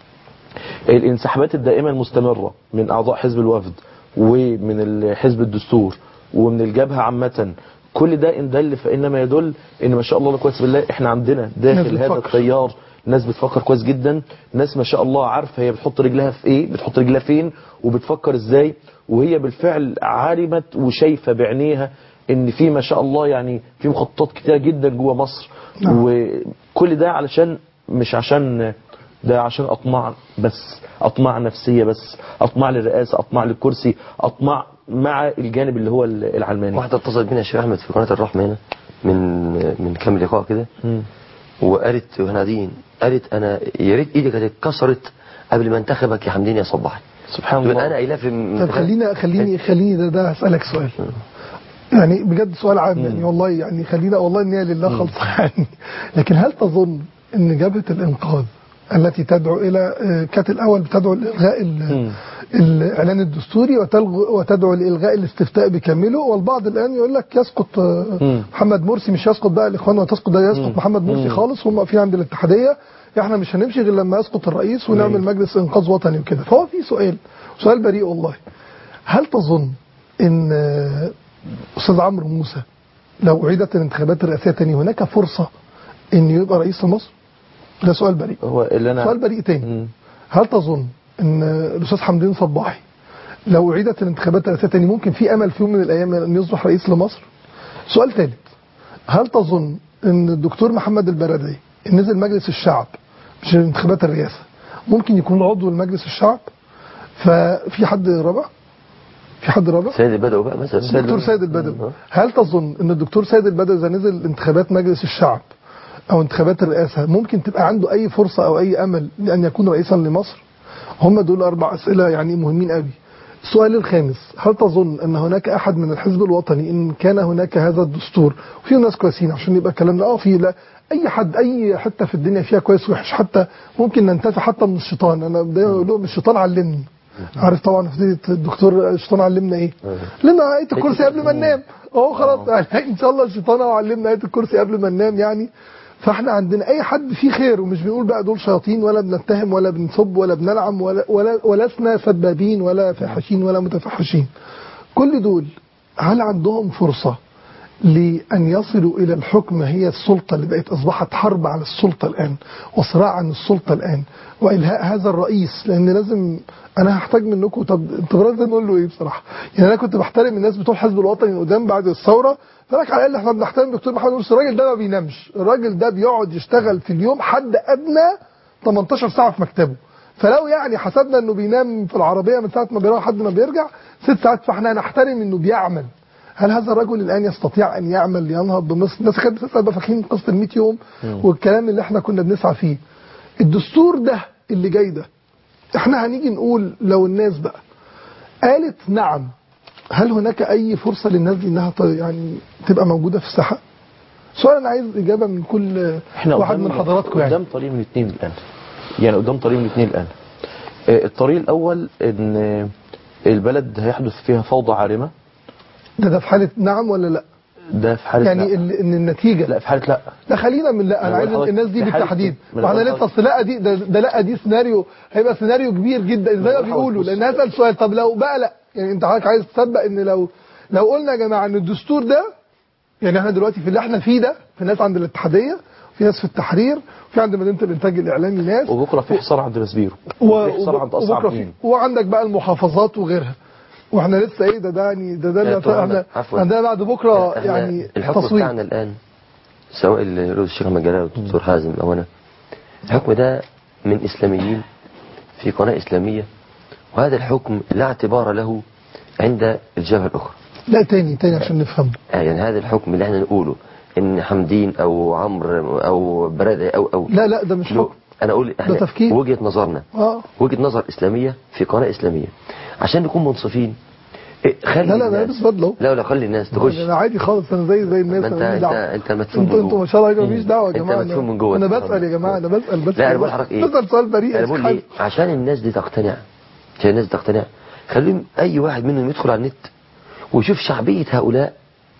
الانسحابات الدائمة المستمرة من أعضاء حزب الوفد ومن حزب الدستور ومن الجبهة عامة كل ده إن دل فإنما يدل إن ما شاء الله لا كويس بالله إحنا عندنا ناس داخل هذا بتفكر. التيار ناس بتفكر كويس جدا ناس ما شاء الله عارفة هي بتحط رجلها في إيه بتحط رجلها فين وبتفكر إزاي وهي بالفعل عالمت وشايفة بعينيها إن في ما شاء الله يعني في مخططات كتيرة جدا جوه مصر نعم. وكل ده علشان مش عشان ده عشان اطماع بس اطماع نفسيه بس اطماع للرئاسه اطماع للكرسي اطماع مع الجانب اللي هو العلماني واحدة اتصلت بينا يا شيخ احمد في قناة الرحمة هنا من من كام لقاء كده مم. وقالت واحنا قاعدين قالت انا يا ريت ايدي كانت اتكسرت قبل ما انتخبك يا حمدين يا صباحي سبحان تقول الله انا قايلها في طب خلينا خليني خليني ده, ده هسألك سؤال يعني بجد سؤال عام يعني والله يعني خلينا والله ان هي لله خالصة يعني لكن هل تظن ان جبهة الانقاذ التي تدعو الى آه، كانت الاول بتدعو لالغاء ال- مم. الاعلان الدستوري وتلغو وتدعو لالغاء الاستفتاء بكامله والبعض الان يقول لك يسقط آه، مم. محمد مرسي مش يسقط بقى الاخوان وتسقط ده يسقط محمد مرسي خالص هم واقفين عند الاتحاديه احنا مش هنمشي غير لما يسقط الرئيس ونعمل مجلس انقاذ وطني وكده فهو في سؤال سؤال بريء والله هل تظن ان آه، استاذ عمرو موسى لو اعيدت الانتخابات الرئاسيه تاني هناك فرصه ان يبقى رئيس لمصر ده سؤال بريء هو اللي انا سؤال بريء تاني مم. هل تظن ان الاستاذ حمدين صباحي لو اعيدت الانتخابات الرئاسيه تاني ممكن في امل في يوم من الايام ان يصبح رئيس لمصر؟ سؤال ثالث هل تظن ان الدكتور محمد البرادعي إن نزل مجلس الشعب مش انتخابات الرئاسه ممكن يكون عضو لمجلس الشعب ففي حد رابع؟ في حد رابع؟ سيد البدوي بقى مثلا الدكتور سيد البدوي آه. هل تظن ان الدكتور سيد البدوي اذا نزل انتخابات مجلس الشعب او انتخابات الرئاسه ممكن تبقى عنده اي فرصه او اي امل لان يكون رئيسا لمصر هم دول اربع اسئله يعني مهمين قوي السؤال الخامس هل تظن ان هناك احد من الحزب الوطني ان كان هناك هذا الدستور وفي ناس كويسين عشان يبقى كلامنا اه في لا اي حد اي حته في الدنيا فيها كويس وحش حتى ممكن ننتفع حتى من الشيطان انا دايما بقول لهم الشيطان علمني عارف طبعا في الدكتور الشيطان علمنا ايه؟ علمنا آية الكرسي قبل ما ننام اهو خلاص يعني ان شاء الله الشيطان هو علمنا آية الكرسي قبل ما ننام يعني فاحنا عندنا اي حد فيه خير ومش بنقول بقى دول شياطين ولا بنتهم ولا بنسب ولا بنلعم ولا ولا ولسنا سبابين ولا فاحشين ولا متفحشين كل دول هل عندهم فرصة لأن يصلوا إلى الحكم هي السلطة اللي بقت أصبحت حرب على السلطة الآن وصراع عن السلطة الآن وإلهاء هذا الرئيس لأن لازم أنا هحتاج منكم طب انتوا ده نقول له إيه بصراحة يعني أنا كنت بحترم الناس بتوع الحزب الوطني قدام بعد الثورة فلك على الأقل إحنا بنحترم دكتور محمد مرسي الراجل ده ما بينامش الراجل ده بيقعد يشتغل في اليوم حد أدنى 18 ساعة في مكتبه فلو يعني حسبنا انه بينام في العربيه من ساعه ما بيروح لحد ما بيرجع ست ساعات فاحنا هنحترم انه بيعمل هل هذا الرجل الان يستطيع ان يعمل لينهض بمصر؟ الناس كانت بتسال بقى فاكرين قصه ال 100 يوم والكلام اللي احنا كنا بنسعى فيه. الدستور ده اللي جاي ده احنا هنيجي نقول لو الناس بقى قالت نعم هل هناك اي فرصه للناس دي انها ت- يعني تبقى موجوده في الساحه؟ سؤال انا عايز اجابه من كل احنا واحد قدام- من حضراتكم يعني قدام طريق من الاثنين الان يعني قدام طريق من الاثنين الان آه، الطريق الاول ان آه، البلد هيحدث فيها فوضى عارمه ده ده في حاله نعم ولا لا؟ ده في حاله يعني لا. ال- ان النتيجه لا في حاله لا لا خلينا من لا انا أنا عايز بقول الناس دي في حالة- بالتحديد ما أنا واحنا بقول لسه اصل لا دي ده, ده لا دي سيناريو هيبقى سيناريو كبير جدا زي ما بقول بيقولوا بص. لان هسال سؤال طب لو بقى لا يعني انت حضرتك عايز تسبق ان لو لو قلنا يا جماعه ان الدستور ده يعني احنا دلوقتي في اللي احنا فيه ده في ناس عند الاتحاديه في ناس في التحرير في عند مدينه الانتاج الاعلامي ناس وبكره في حصار عند مسبيرو و- وفي حصار عند وبكره اصعب في مين وعندك بقى المحافظات وغيرها واحنا لسه ايه ده ده يعني ده ده لا، اللي طبعاً، احنا عفواً. عندنا بعد بكره احنا يعني الحكم تصويت بتاعنا الآن سواء اللي له الشيخ أحمد جلال والدكتور حازم أو أنا الحكم ده من إسلاميين في قناة إسلامية وهذا الحكم لا اعتبار له عند الجبهة الأخرى لا تاني تاني عشان نفهمه آه، يعني هذا الحكم اللي احنا نقوله إن حمدين أو عمرو أو برادة أو أو لا لا ده مش له- حكم أنا أقول احنا تفكير. وجهة نظرنا اه وجهة نظر إسلامية في قناة إسلامية عشان نكون منصفين إيه، خلي لا لا انا الناس لابس بدله لا لا خلي الناس تخش انا عادي خالص انا زي زي الناس ما انت أنا ماليش انت دعوة. انت مدفون انتوا من انتوا جوه ما شاء الله ماليش دعوه يا انت جماعه مدفون انا من جوه انا سبحان بسال يا الله. جماعه انا بسال بس لا انا بقول لحضرتك ايه بسال سؤال بريء انا بقول مش حل. ليه عشان الناس دي تقتنع عشان الناس دي تقتنع خليهم اي واحد منهم يدخل على النت ويشوف شعبيه هؤلاء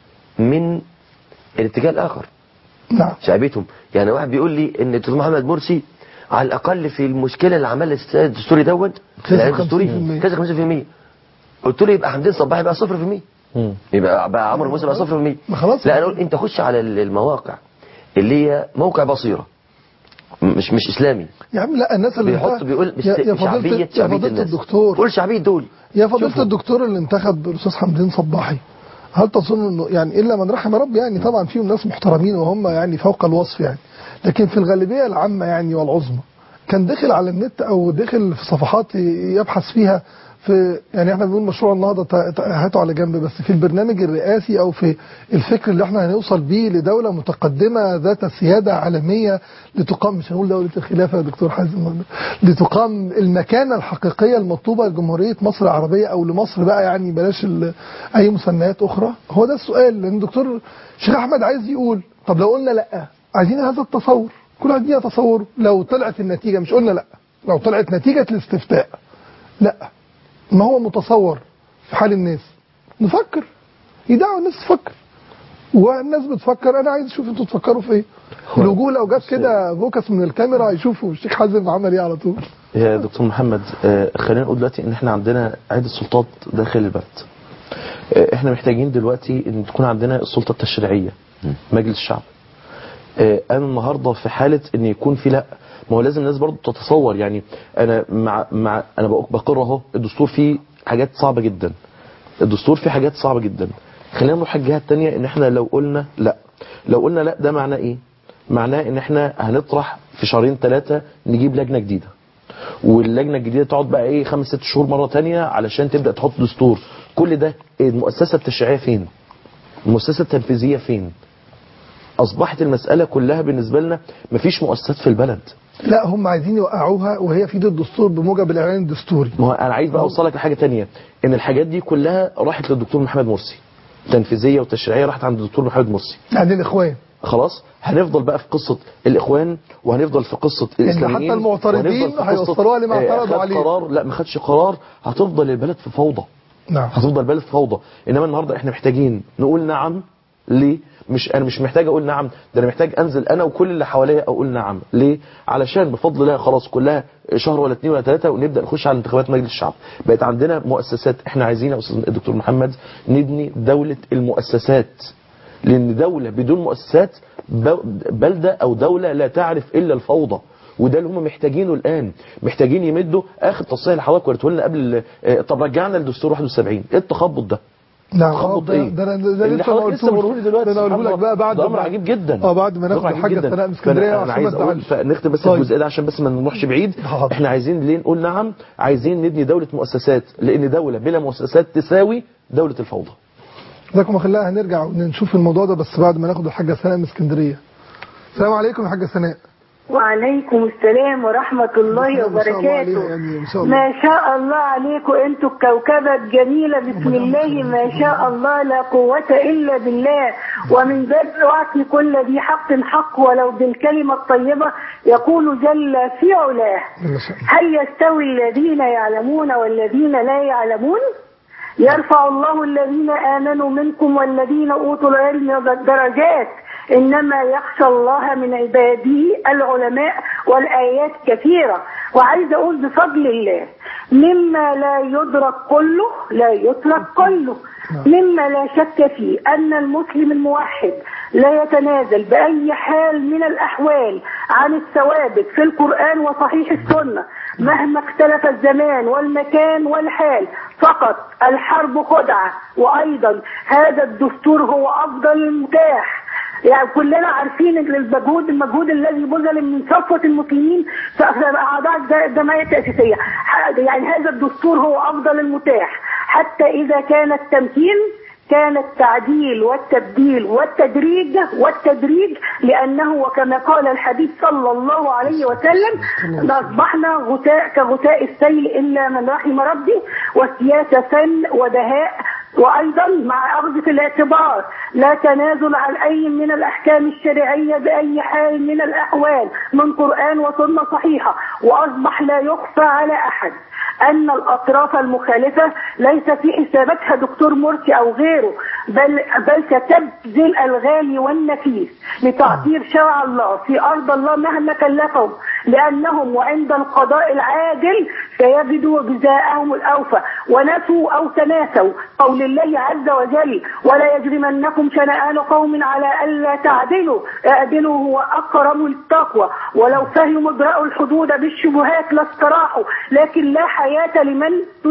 من الاتجاه الاخر نعم شعبيتهم يعني واحد بيقول لي ان الدكتور محمد مرسي على الاقل في المشكله اللي عملها الاستاذ الدستوري دوت كسب الاعلان الدستوري 50%. كسب 50% قلت له يبقى حمدين صباح يبقى 0% مم. يبقى بقى عمرو موسى بقى 0% ما خلاص. لا انا اقول انت خش على المواقع اللي هي موقع بصيره مش مش اسلامي يا عم لا الناس اللي بيحط انتخب- بيقول بس يا يا شعبيه فضيله يا شعبيه فضيله الناس الدكتور قول شعبيه دول يا فضيله شوفوا. الدكتور اللي انتخب الاستاذ حمدين صباحي هل تظن انه يعني الا من رحم ربي يعني طبعا فيهم ناس محترمين وهم يعني فوق الوصف يعني لكن في الغالبيه العامه يعني والعظمى كان دخل على النت او دخل في صفحات يبحث فيها في يعني احنا بنقول مشروع النهضه تا- تا- هاته على جنب بس في البرنامج الرئاسي او في الفكر اللي احنا هنوصل بيه لدوله متقدمه ذات سياده عالميه لتقام مش هنقول دوله الخلافه يا دكتور حازم لتقام المكانه الحقيقيه المطلوبه لجمهوريه مصر العربيه او لمصر بقى يعني بلاش ال- اي مسميات اخرى هو ده السؤال لان الدكتور شيخ احمد عايز يقول طب لو قلنا لا عايزين هذا التصور كل واحد ليه تصوره لو طلعت النتيجه مش قلنا لا لو طلعت نتيجه الاستفتاء لا ما هو متصور في حال الناس نفكر يدعوا الناس تفكر والناس بتفكر انا عايز اشوف انتوا تفكروا في ايه الوجوه لو جت كده فوكس من الكاميرا هيشوفوا الشيخ حازم عمل ايه على طول يا دكتور محمد آه، خلينا نقول دلوقتي ان احنا عندنا عدة سلطات داخل البلد آه، احنا محتاجين دلوقتي ان تكون عندنا السلطة التشريعية مجلس الشعب آه، انا النهارده في حاله ان يكون في لا ما هو لازم الناس برضو تتصور يعني انا مع مع انا بق- بقر اهو الدستور فيه حاجات صعبه جدا الدستور فيه حاجات صعبه جدا خلينا نروح الجهه الثانيه ان احنا لو قلنا لا لو قلنا لا ده معناه ايه معناه ان احنا هنطرح في شهرين ثلاثه نجيب لجنه جديده واللجنه الجديده تقعد بقى ايه خمس ست شهور مره تانية علشان تبدا تحط دستور كل ده المؤسسه التشريعيه فين المؤسسه التنفيذيه فين اصبحت المساله كلها بالنسبه لنا مفيش مؤسسات في البلد لا هم عايزين يوقعوها وهي في ايد الدستور بموجب الاعلان الدستوري ما هو انا عايز بقى اوصلك لحاجه تانية ان الحاجات دي كلها راحت للدكتور محمد مرسي تنفيذيه وتشريعيه راحت عند الدكتور محمد مرسي يعني الاخوان خلاص هنفضل بقى في قصه الاخوان وهنفضل في قصه الاسلاميين حتى المعترضين وهنفضل في قصة، هيوصلوها لما آه، اعترضوا خد عليه. قرار لا ما خدش قرار هتفضل البلد في فوضى نعم هتفضل البلد في فوضى انما النهارده احنا محتاجين نقول نعم ليه مش انا مش محتاج اقول نعم ده انا محتاج انزل انا وكل اللي حواليا اقول نعم ليه علشان بفضل الله خلاص كلها شهر ولا اتنين ولا ثلاثه ونبدا نخش على انتخابات مجلس الشعب بقت عندنا مؤسسات احنا عايزين يا استاذ الدكتور محمد نبني دوله المؤسسات لان دوله بدون مؤسسات ب- بلده او دوله لا تعرف الا الفوضى وده اللي هم محتاجينه الان محتاجين يمدوا اخر تصحيح اللي حضرتك وريته لنا قبل آه، طب رجعنا للدستور 71 ايه التخبط ده نعم تخبط آه، ده ايه؟ ده, ده, ده اللي لسه ما حضرتك لسه قلتوش بقوله لي دلوقتي ده انا اقوله سبحان لك بقى بعد ده امر ما- عجيب جدا اه بعد ما ده ناخد أمر عجيب الحاجه جدا. سناء من اسكندريه فأنا- انا عشان ما عايز اقول تزعلش. فنختم بس طيب. الجزئيه ده عشان بس ما نروحش بعيد حاضر. احنا عايزين ليه نقول نعم عايزين نبني دوله مؤسسات لان دوله بلا مؤسسات تساوي دوله الفوضى جزاكم الله خير هنرجع ونشوف الموضوع ده بس بعد ما ناخد الحاجه سناء من اسكندريه السلام عليكم يا حاجه سناء وعليكم السلام ورحمة الله ما شاء الله عليها وبركاته يعني ما شاء الله ما شاء الله عليكم انتوا الكوكبة الجميلة بسم الله ما شاء الله لا قوة إلا بالله ومن باب أعطي كل ذي حق حق ولو بالكلمة الطيبة يقول جل في علاه ما شاء الله هل يستوي الذين يعلمون والذين لا يعلمون يرفع الله الذين آمنوا منكم والذين أوتوا العلم درجات إنما يخشى الله من عباده العلماء والآيات كثيرة وعايز أقول بفضل الله مما لا يدرك كله لا يترك كله مما لا شك فيه أن المسلم الموحد لا يتنازل بأي حال من الأحوال عن الثوابت في القرآن وصحيح السنة مهما اختلف الزمان والمكان والحال فقط الحرب خدعة وأيضا هذا الدستور هو أفضل المتاح يعني كلنا عارفين ان المجهود المجهود الذي بذل من صفوة المسلمين في أعضاء الجمعية التأسيسية يعني هذا الدستور هو أفضل المتاح حتى إذا كان التمكين كان التعديل والتبديل والتدريج والتدريج لأنه وكما قال الحبيب صلى الله عليه وسلم أصبحنا غثاء كغثاء السيل إلا من رحم ربي وسياسة فن ودهاء وأيضا مع أخذ في الاعتبار لا تنازل عن أي من الأحكام الشرعية بأي حال من الأحوال من قرآن وسنة صحيحة وأصبح لا يخفى على أحد أن الأطراف المخالفة ليس في حساباتها دكتور مرسي أو غيره بل, بل ستبذل الغالي والنفيس لتعطير شرع الله في أرض الله مهما كلفهم لأنهم وعند القضاء العاجل سيجدوا جزاءهم الأوفى ونسوا أو تناسوا قول الله عز وجل ولا يجرمنكم شنآن قوم على ألا تعدلوا اعدلوا هو أقرب للتقوى ولو فهموا ادرأوا الحدود بالشبهات لاستراحوا لكن لا حياة لمن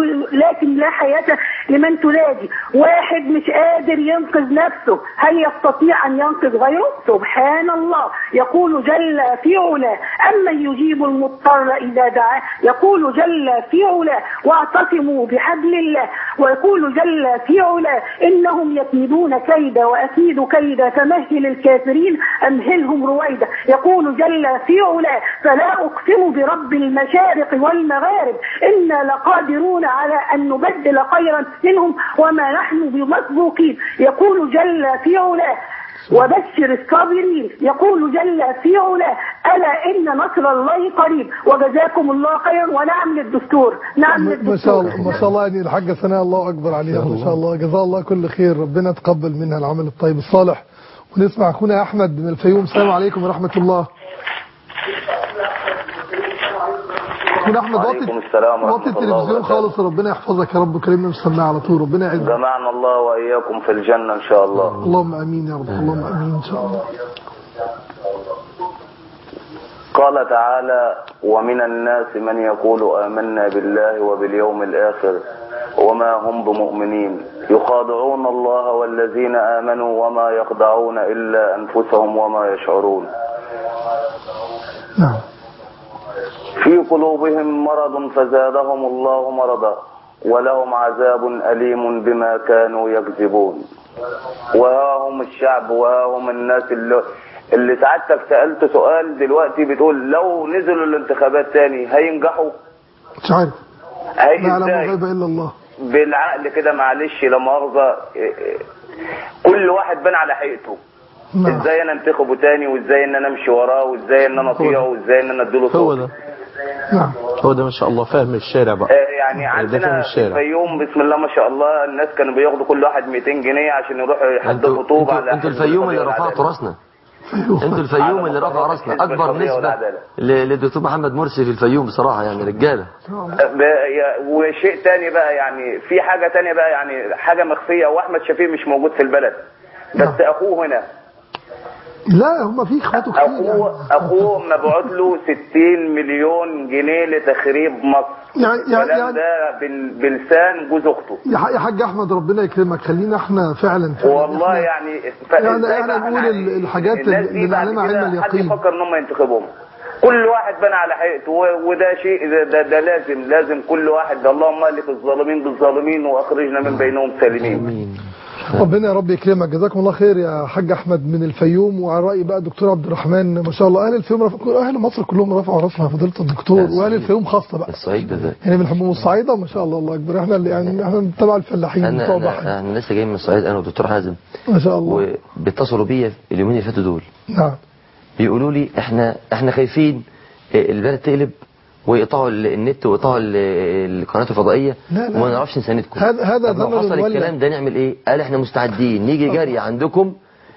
لكن لا حياة لمن تنادي واحد مش قادر ينقذ نفسه هل يستطيع أن ينقذ غيره سبحان الله يقول جل في علاه أما يجيب المضطر إذا دعاه يقول جل في علاه واعتصموا بحبل الله ويقول جل في علاه إنهم يكيدون كيدا وأكيد كيدا فمهل الكافرين أمهلهم رويدا يقول جل في علاه فلا أقسم برب المشارق والمغارب إنا لقادرون على أن نبدل خيرا منهم وما نحن بمسبوقين يقول جل في علاه وبشر الصابرين يقول جل في علاه ألا إن نصر الله قريب وجزاكم الله خيرا ونعم للدستور نعم ما شاء للدستور الله ما شاء الله يعني الحاجة سناء الله أكبر عليها ما شاء الله جزاها الله كل خير ربنا يتقبل منها العمل الطيب الصالح ونسمع أخونا أحمد من الفيوم السلام عليكم ورحمة الله أخونا أحمد وعليكم واطي السلام ورحمة واطي الله التلفزيون وبركاته. خالص ربنا يحفظك يا رب كريمنا بالسماعة على طول ربنا يعزك جمعنا الله وإياكم في الجنة إن شاء الله اللهم امين يا رب اللهم امين ان شاء الله قال تعالى ومن الناس من يقول آمنا بالله وباليوم الآخر وما هم بمؤمنين يخادعون الله والذين آمنوا وما يخدعون إلا أنفسهم وما يشعرون نعم في قلوبهم مرض فزادهم الله مرضا ولهم عذاب أليم بما كانوا يكذبون وها هم الشعب وها هم الناس اللي, اللي سعادتك سألت سؤال دلوقتي بتقول لو نزلوا الانتخابات تاني هينجحوا مش عارف هيجي لا يعلم ازاي الغيب الا الله بالعقل كده معلش لا مؤاخذة إيه إيه، كل واحد بان على حقيقته نعم ازاي انا انتخبه تاني وازاي ان انا امشي وراه وازاي ان انا اطيعه وازاي ان انا اديله هو صوت ده نعم هو ده ما شاء الله فاهم الشارع بقى آه، يعني ده فاهم عندنا في الشارع الفيوم بسم الله ما شاء الله الناس كانوا بياخدوا كل واحد 200 جنيه عشان يروحوا يحضروا انتوا خطوبه انتوا, على انتوا حزب الفيوم اللي القضية رفعتوا والعدالة. راسنا انتوا الفيوم اللي رفع راسنا اكبر نسبه ل- للدكتور محمد مرسي في الفيوم بصراحه يعني رجاله ب- يا- وشيء تاني بقى يعني في حاجه تانية بقى يعني حاجه مخفيه واحمد شفيق مش موجود في البلد بس اخوه هنا لا هم في اخواته كتير اخوه يعني. اخوه مبعوث له 60 مليون جنيه لتخريب مصر يعني يعني, الكلام يعني ده بال- بلسان جوز اخته يا ح- يا حاج احمد ربنا يكرمك خلينا احنا فعلا, فعلا والله إحنا يعني ف- يعني إزاي احنا بقى نقول يعني ال- الحاجات الناس اللي دي بعد نعلمها كده علم حد اليقين. يفكر ان هم ينتخبوهم كل واحد بنى على حقيقته و- وده شيء ده, ده, ده لازم لازم كل واحد اللهم الف الظالمين بالظالمين واخرجنا من بينهم سالمين ربنا يا رب يكرمك جزاكم الله خير يا حاج احمد من الفيوم وعلى راي بقى الدكتور عبد الرحمن ما شاء الله اهل الفيوم رف... اهل مصر كلهم رفعوا راسنا فضيله الدكتور يا سيدي. واهل الفيوم خاصه بقى الصعيد بالذات يعني من حموم الصعيده ما شاء الله الله اكبر احنا اللي يعني احنا تبع الفلاحين انا بتوع انا, بحر أنا لسه جاي من الصعيد انا والدكتور حازم ما شاء الله وبيتصلوا بيا اليومين اللي فاتوا دول نعم بيقولوا لي احنا احنا خايفين البلد تقلب ويقطعوا ال- النت ويقطعوا ال- القناه الفضائيه لا، لا. وما نعرفش نساندكم هذا- هذا طب لو زمن حصل الولع. الكلام ده نعمل ايه قال احنا مستعدين نيجي جري عندكم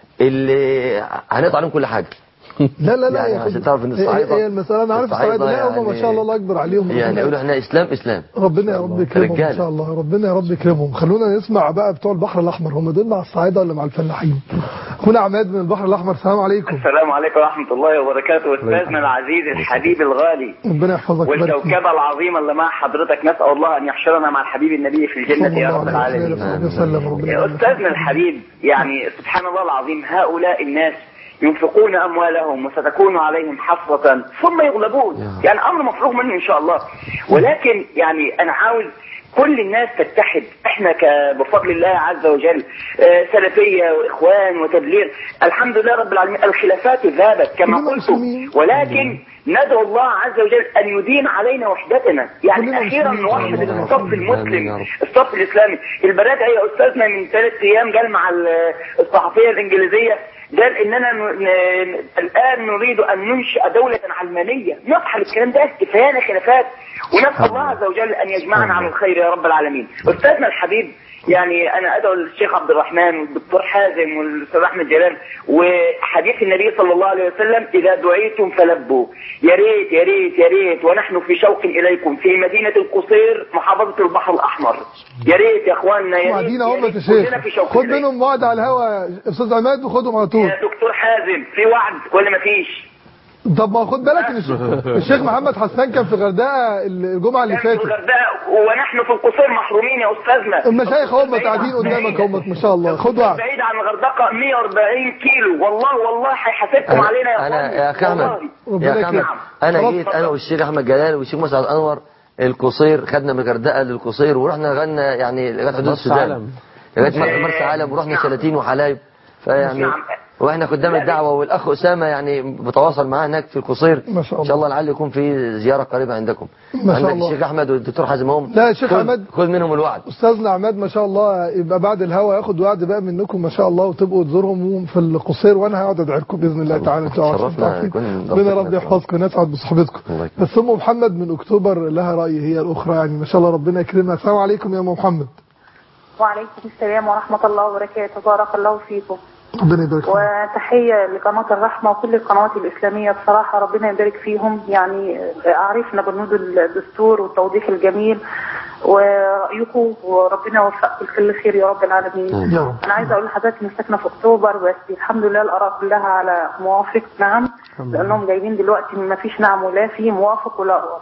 اللي هنقطع عليهم كل حاجه لا لا لا يعني يا عشان أخي. تعرف ان هي- الصعايده هي المساله انا عارف الصعايده لا هم ما شاء الله الله اكبر عليهم يعني ربنا- يقولوا احنا اسلام اسلام ربنا يا رب يكرمهم ان رجالة. شاء الله ربنا يا رب يكرمهم خلونا نسمع بقى بتوع البحر الاحمر هم دول مع الصعايده ولا مع الفلاحين اخونا عماد من البحر الاحمر السلام عليكم السلام عليكم ورحمة الله وبركاته أستاذنا العزيز الحبيب الغالي ربنا يحفظك ويبارك فيك. والكوكبة العظيمة اللي مع حضرتك نسأل الله أن يحشرنا مع الحبيب النبي في الجنة صلى يا الله رب عليه العالمين وآله وسلم ربنا يبارك فيك. أستاذنا الحبيب يعني سبحان الله العظيم هؤلاء الناس ينفقون أموالهم وستكون عليهم حسرة ثم يغلبون يعني أمر مفروغ منه إن شاء الله ولكن يعني أنا عاوز كل الناس تتحد احنا ك- بفضل الله عز وجل آه، سلفية واخوان وتبليغ الحمد لله رب العالمين الخلافات ذابت كما كلنا قلت مسلمين. ولكن ندعو الله عز وجل ان يدين علينا وحدتنا يعني كلنا اخيرا مسلمين. نوحد آمين يا رب. الصف آمين يا المسلم رب. الصف الاسلامي البرادعي يا استاذنا من ثلاث ايام قال مع ال- الصحفيه الانجليزيه قال اننا ن- ن- الان نريد ان ننشئ دوله علمانيه نفحل الكلام ده كفايانا خلافات ونسال الله عز وجل ان يجمعنا على الخير يا رب العالمين استاذنا الحبيب يعني انا ادعو الشيخ عبد الرحمن والدكتور حازم والاستاذ احمد جلال وحديث النبي صلى الله عليه وسلم اذا دعيتم فلبوا يا ريت يا ريت يا ريت ونحن في شوق اليكم في مدينه القصير محافظه البحر الاحمر يا ريت يا اخواننا يا ريت وبعدين يا اهو ريت يا كلنا في شيخ شوق خد إليكم. منهم وعد على الهوا استاذ عماد وخدهم على طول يا دكتور حازم في وعد ولا ما فيش طب ما خد بالك ان الشيخ- الشيخ محمد حسان كان في غردقه الجمعه اللي كان في فاتت الغردقه ونحن في القصير محرومين يا استاذنا المشايخ هم بعيد قاعدين عن- قدامك هم ما شاء الله خد وعد بعيد عن الغردقه 140 كيلو والله والله هيحاسبكم علينا يا انا أخواني. يا اخي احمد والله. ربنا يا اخي يكرمك. احمد انا خلاص. جيت انا والشيخ احمد جلال والشيخ مسعد انور القصير خدنا من الغردقه للقصير ورحنا غنى يعني لغايه حدود مرسى السودان علم. لغايه مرسى مرسى علم ورحنا شلاتين وحلايب فيعني نعم واحنا قدام الدعوه والاخ اسامه يعني بتواصل معاه هناك في القصير ما شاء الله. ان شاء الله لعل يكون في زياره قريبه عندكم ما شاء عندك الله. الشيخ احمد والدكتور حازم هم لا، الشيخ خذ- أحمد. خذ منهم الوعد استاذنا عماد ما شاء الله يبقى بعد الهوا ياخد وعد بقى منكم ما شاء الله وتبقوا تزورهم في القصير وانا هقعد ادعي لكم باذن الله تعالى انتوا عارفين شرفنا تعرفين. يكون ربنا ضيفتنا. رب يحفظكم ونسعد بصحبتكم الله يكرمك. بس ام محمد من اكتوبر لها راي هي الاخرى يعني ما شاء الله ربنا يكرمها السلام عليكم يا ام محمد وعليكم السلام ورحمة الله وبركاته بارك الله فيكم ربنا يبارك فيك وتحية لقناة الرحمة وكل القنوات الإسلامية بصراحة ربنا يبارك فيهم يعني عرفنا بنود الدستور والتوضيح الجميل ورأيكم وربنا يوفقكم لكل خير يا رب العالمين يا رب أنا عايزة أقول لحضرتك إني ساكنة في أكتوبر بس الحمد لله الآراء كلها على موافق نعم لأنهم جايبين دلوقتي ما فيش نعم ولا في موافق ولا موافق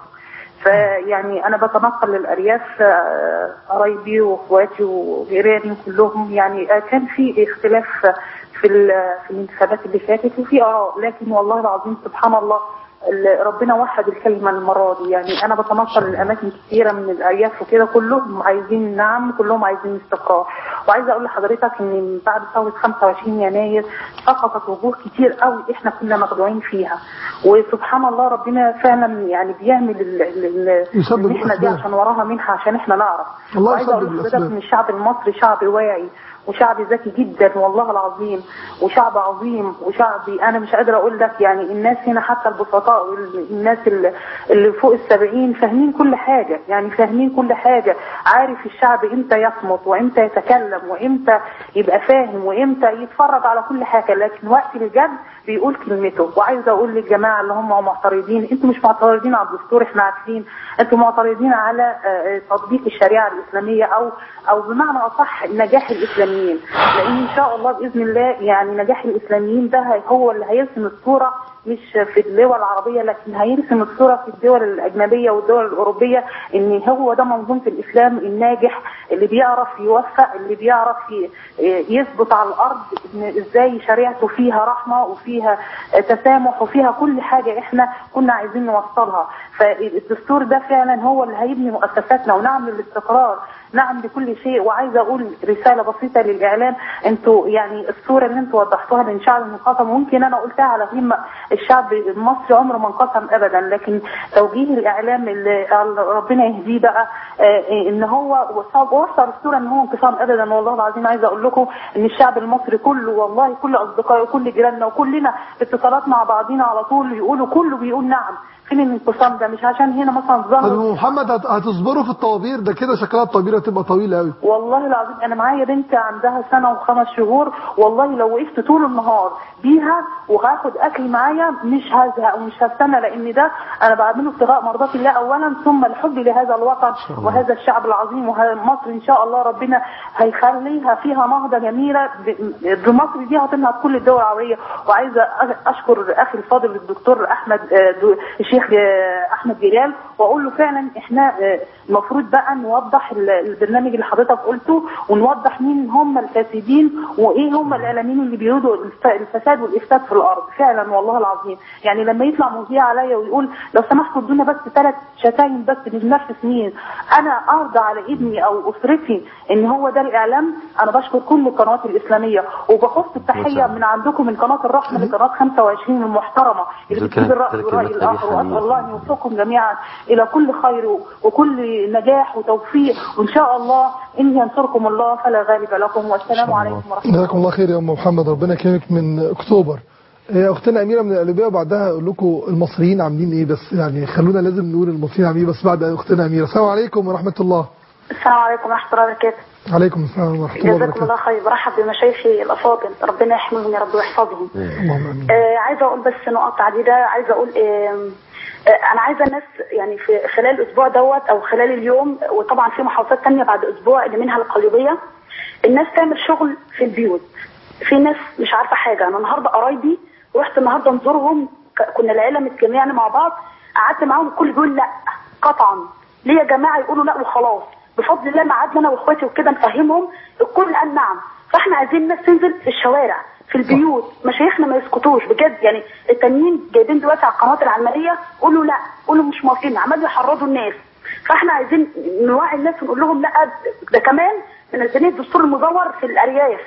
فيعني انا بتنقل للارياف آه، قرايبي واخواتي وجيراني كلهم يعني آه، كان في اختلاف في ال- في الانتخابات اللي فاتت وفي اراء لكن والله العظيم سبحان الله ال- ربنا وحد الكلمه المره دي يعني انا بتنقل لاماكن كثيره من الارياف وكده كلهم عايزين نعم كلهم عايزين استقرار وعايزه اقول لحضرتك ان من بعد ثوره 25 يناير سقطت وجوه كتير قوي احنا كنا مخدوعين فيها وسبحان الله ربنا فعلا يعني بيعمل ال- ال- ال- يسبب المحنه دي الأسباب. عشان وراها منحه عشان احنا نعرف الله وعايزه يسبب اقول لحضرتك الأسباب. ان الشعب المصري شعب واعي وشعب ذكي جدا والله العظيم وشعب عظيم وشعب انا مش قادره اقول لك يعني الناس هنا حتى البسطاء والناس اللي- اللي فوق السبعين فاهمين كل حاجه يعني فاهمين كل حاجه عارف الشعب امتى يصمت وامتى يتكلم وامتى يبقى فاهم وامتى يتفرج على كل حاجه لكن وقت الجد بيقول كلمته وعايزه اقول للجماعه اللي هم معترضين انتوا مش معترضين على الدستور احنا عارفين انتوا معترضين على آه، آه، تطبيق الشريعه الاسلاميه او او بمعنى اصح نجاح الاسلاميين لان ان شاء الله باذن الله يعني نجاح الاسلاميين ده هي- هو اللي هيرسم الصوره مش في الدول العربيه لكن هيرسم الصوره في الدول الاجنبيه والدول الاوروبيه ان هو ده منظومه الاسلام الناجح اللي بيعرف يوفق اللي بيعرف ي- يثبت على الارض ان ازاي شريعته فيها رحمه وفيها تسامح وفيها كل حاجه احنا كنا عايزين نوصلها فالدستور ده فعلا هو اللي هيبني مؤسساتنا ونعم للاستقرار نعم لكل شيء وعايزه اقول رساله بسيطه للاعلام انتوا يعني الصوره اللي انتوا وضحتوها من شعب انقسم ممكن انا قلتها على هم الشعب المصري عمره ما انقسم ابدا لكن توجيه الاعلام اللي ربنا يهديه بقى آه، ان هو وصل وصل الصوره ان هو انقسام ابدا والله العظيم عايزه اقول لكم ان الشعب المصري كله والله كل اصدقائي وكل جيراننا وكلنا اتصالات مع بعضينا على طول يقولوا كله بيقول نعم فين الانقسام ده مش عشان هنا مثلا طب ظهر أم محمد هت- هتصبروا في الطوابير ده كده شكلها الطوابير هتبقى طويله قوي والله العظيم انا معايا بنت عندها سنه وخمس شهور والله لو وقفت طول النهار بيها وهاخد اكل معايا مش هزهق ومش هستنى لان ده انا بعمله ابتغاء مرضات الله اولا ثم الحب لهذا الوطن وهذا الشعب العظيم ومصر ان شاء الله ربنا هيخليها فيها نهضه جميله ب- بمصر دي هتنهض كل الدول العربيه وعايزه أ- اشكر اخي الفاضل الدكتور احمد آه، دو- الشيخ آه، احمد جلال واقول له فعلا احنا آه، المفروض بقى نوضح ال- البرنامج اللي حضرتك قلته ونوضح مين هم الفاسدين وايه هم الاعلاميين اللي بيريدوا الف- الفساد والافساد في الارض فعلا والله العظيم يعني لما يطلع مذيع عليا ويقول لو سمحتوا ادونا بس ثلاث شتايم بس بنرفس مين انا ارضى على ابني او اسرتي ان هو ده الاعلام انا بشكر كل القنوات الاسلاميه وبخص التحيه من عندكم من قناه الرحمه لقناه 25 المحترمه اللي ده بتجيب كلام- الراي ده والراي كلمات الاخر أبي واسال حنيفة. الله ان يوفقكم جميعا الى كل خير وكل نجاح وتوفيق وان شاء الله ان ينصركم الله فلا غالب لكم والسلام عليكم ورحمه الله جزاكم الله خير يا ام محمد ربنا يكرمك من اكتوبر هي اختنا اميره من القليوبيه وبعدها اقول لكم المصريين عاملين ايه بس يعني خلونا لازم نقول المصريين عاملين ايه بس بعد اختنا اميره السلام عليكم ورحمه الله السلام عليكم ورحمة الله وبركاته عليكم السلام ورحمه الله جزاكم وبركاته الله خير برحب بمشايخي الأفاضل ربنا يحميهم يا رب ويحفظهم اللهم امين آه عايزة أقول بس نقط عديدة عايزة أقول آه آه أنا عايزة الناس يعني في خلال الأسبوع دوت أو خلال اليوم وطبعا في محافظات تانية بعد أسبوع اللي منها القليوبية الناس تعمل شغل في البيوت في ناس مش عارفة حاجة أنا النهاردة قرايبي رحت النهاردة نزورهم ك- كنا العيلة متجمعين مع بعض قعدت معاهم الكل بيقول لا قطعا ليه يا جماعة يقولوا لا وخلاص بفضل الله ما قعدنا انا واخواتي وكده نفهمهم الكل قال نعم فاحنا عايزين الناس تنزل في الشوارع في البيوت مشايخنا ما يسكتوش بجد يعني التانيين جايبين دلوقتي على القنوات العلمانيه قولوا لا قولوا مش موافقين عمالوا يحرضوا الناس فاحنا عايزين نوعي الناس ونقول لهم لا ده كمان منزلين الدستور المزور في الارياف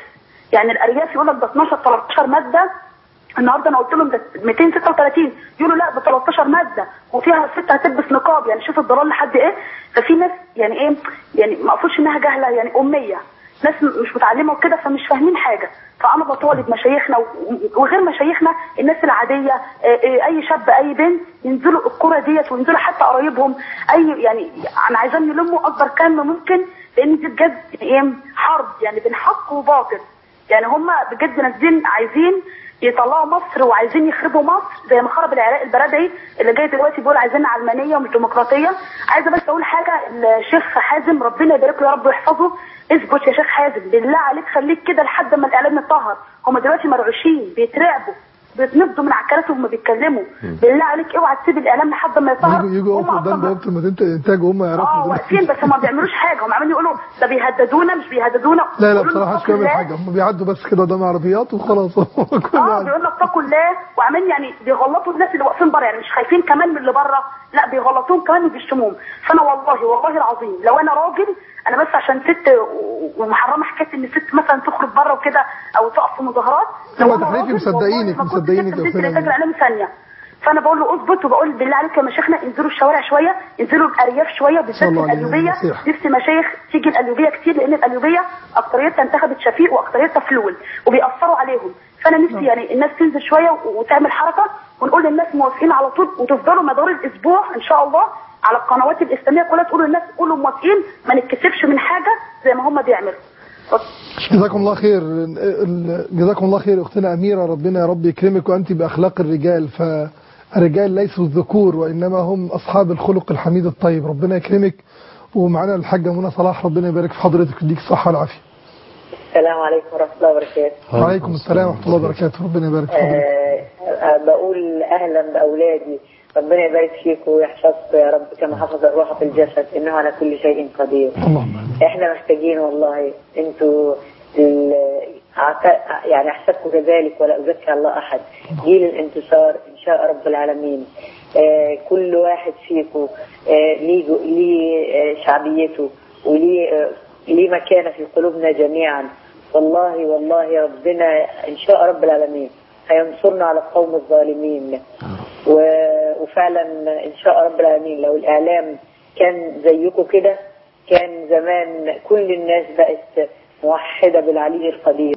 يعني الارياف يقول لك ده 12 13 ماده النهارده انا قلت لهم ده 236 يقولوا لا ده 13 ماده وفيها ست هتلبس نقاب يعني شوف الضلال لحد ايه ففي ناس يعني ايه يعني ما اقصدش انها جهله يعني اميه ناس م- مش متعلمه وكده فمش فاهمين حاجه فانا بطالب مشايخنا و- وغير مشايخنا الناس العاديه آه، آه، اي شاب اي بنت ينزلوا الكره ديت وينزلوا حتى قرايبهم اي يعني انا عايزين يلموا اكبر كم ممكن لان دي بجد ايه حرب يعني بين حق وباطل يعني هم بجد نازلين عايزين يطلعوا مصر وعايزين يخربوا مصر زي ما خرب العراق البلدي اللي جاي دلوقتي بيقول عايزين علمانيه ومش ديمقراطيه عايزه بس اقول حاجه الشيخ حازم ربنا يبارك له يا رب ويحفظه اثبت يا شيخ حازم بالله عليك خليك كده لحد ما الاعلام يتطهر هم دلوقتي مرعوشين بيترعبوا بيتنفضوا من عكراتهم وهم بيتكلموا بالله عليك اوعى تسيب الاعلام لحد ما يطهر يجوا يجوا هم يقفوا قدام أصلاً بوابه المدينه الانتاج وهم اه يعرفوا دول. واقفين بس هم ما بيعملوش حاجه هم عمالين يقولوا ده بيهددونا مش بيهددونا لا لا يقولوا بصراحه لنا مش بيعمل اتقوا حاجه الله. هم بيعدوا بس كده قدام عربيات وخلاص كل اه واحد. بيقول لك اتقوا الله وعمالين يعني بيغلطوا الناس اللي واقفين بره يعني مش خايفين كمان من اللي بره لا بيغلطوهم كمان وبيشتموهم فانا والله والله العظيم لو انا راجل انا بس عشان ست و- ومحرمه حكايه ان الست مثلا تخرج بره وكده او تقف في مظاهرات لو هو أنا تحريفي راجل، مصدقينك، والله ما كنت مصدقينك سبت يا البنت أختنا اللي أمينة. تاكل اعلام ثانيه فانا بقول له اثبت وبقول بالله عليك يا مشايخنا انزلوا الشوارع شويه انزلوا الارياف شويه بالذات صلى الله عليه القليوبيه وسلم. نفسي مشايخ تيجي القليوبيه كتير لان القليوبيه اكتريتها انتخبت شفيق واكتريتها فلول وبيأثروا عليهم فانا نفسي يعني الناس تنزل شويه و- وتعمل حركه ونقول للناس موافقين على طول وتفضلوا مدار الاسبوع ان شاء الله على القنوات الاسلاميه كلها تقولوا للناس قولوا موافقين ما نتكسفش من حاجه زي ما هم بيعملوا جزاكم الله خير ال- ال- جزاكم الله خير اختنا اميره ربنا يا رب يكرمك وانت باخلاق الرجال فالرجال ليسوا الذكور وانما هم اصحاب الخلق الحميد الطيب ربنا يكرمك ومعنا الحاجه منى صلاح ربنا يبارك في حضرتك ويديك الصحه والعافيه السلام عليكم ورحمة الله وبركاته وعليكم السلام ورحمه الله وبركاته ربنا يبارك في حضرتك آه آه، بقول أهلا بأولادي ربنا يبارك فيكم ويحفظكم يا رب كما حفظ الروح في الجسد إنه على كل شيء قدير اللهم إحنا محتاجين والله أنتوا ال- عت- يعني أحسبكم كذلك ولا أزكى الله أحد جيل الانتصار إن شاء رب العالمين آه كل واحد فيكم آه ليه جو- ليه آه شعبيته وليه آه ليه مكانه في قلوبنا جميعا والله والله ربنا إن شاء رب العالمين هينصرنا على القوم الظالمين و- وفعلا إن شاء رب العالمين لو الإعلام كان زيكم كده كان زمان كل الناس بقت موحدة بالعلي القدير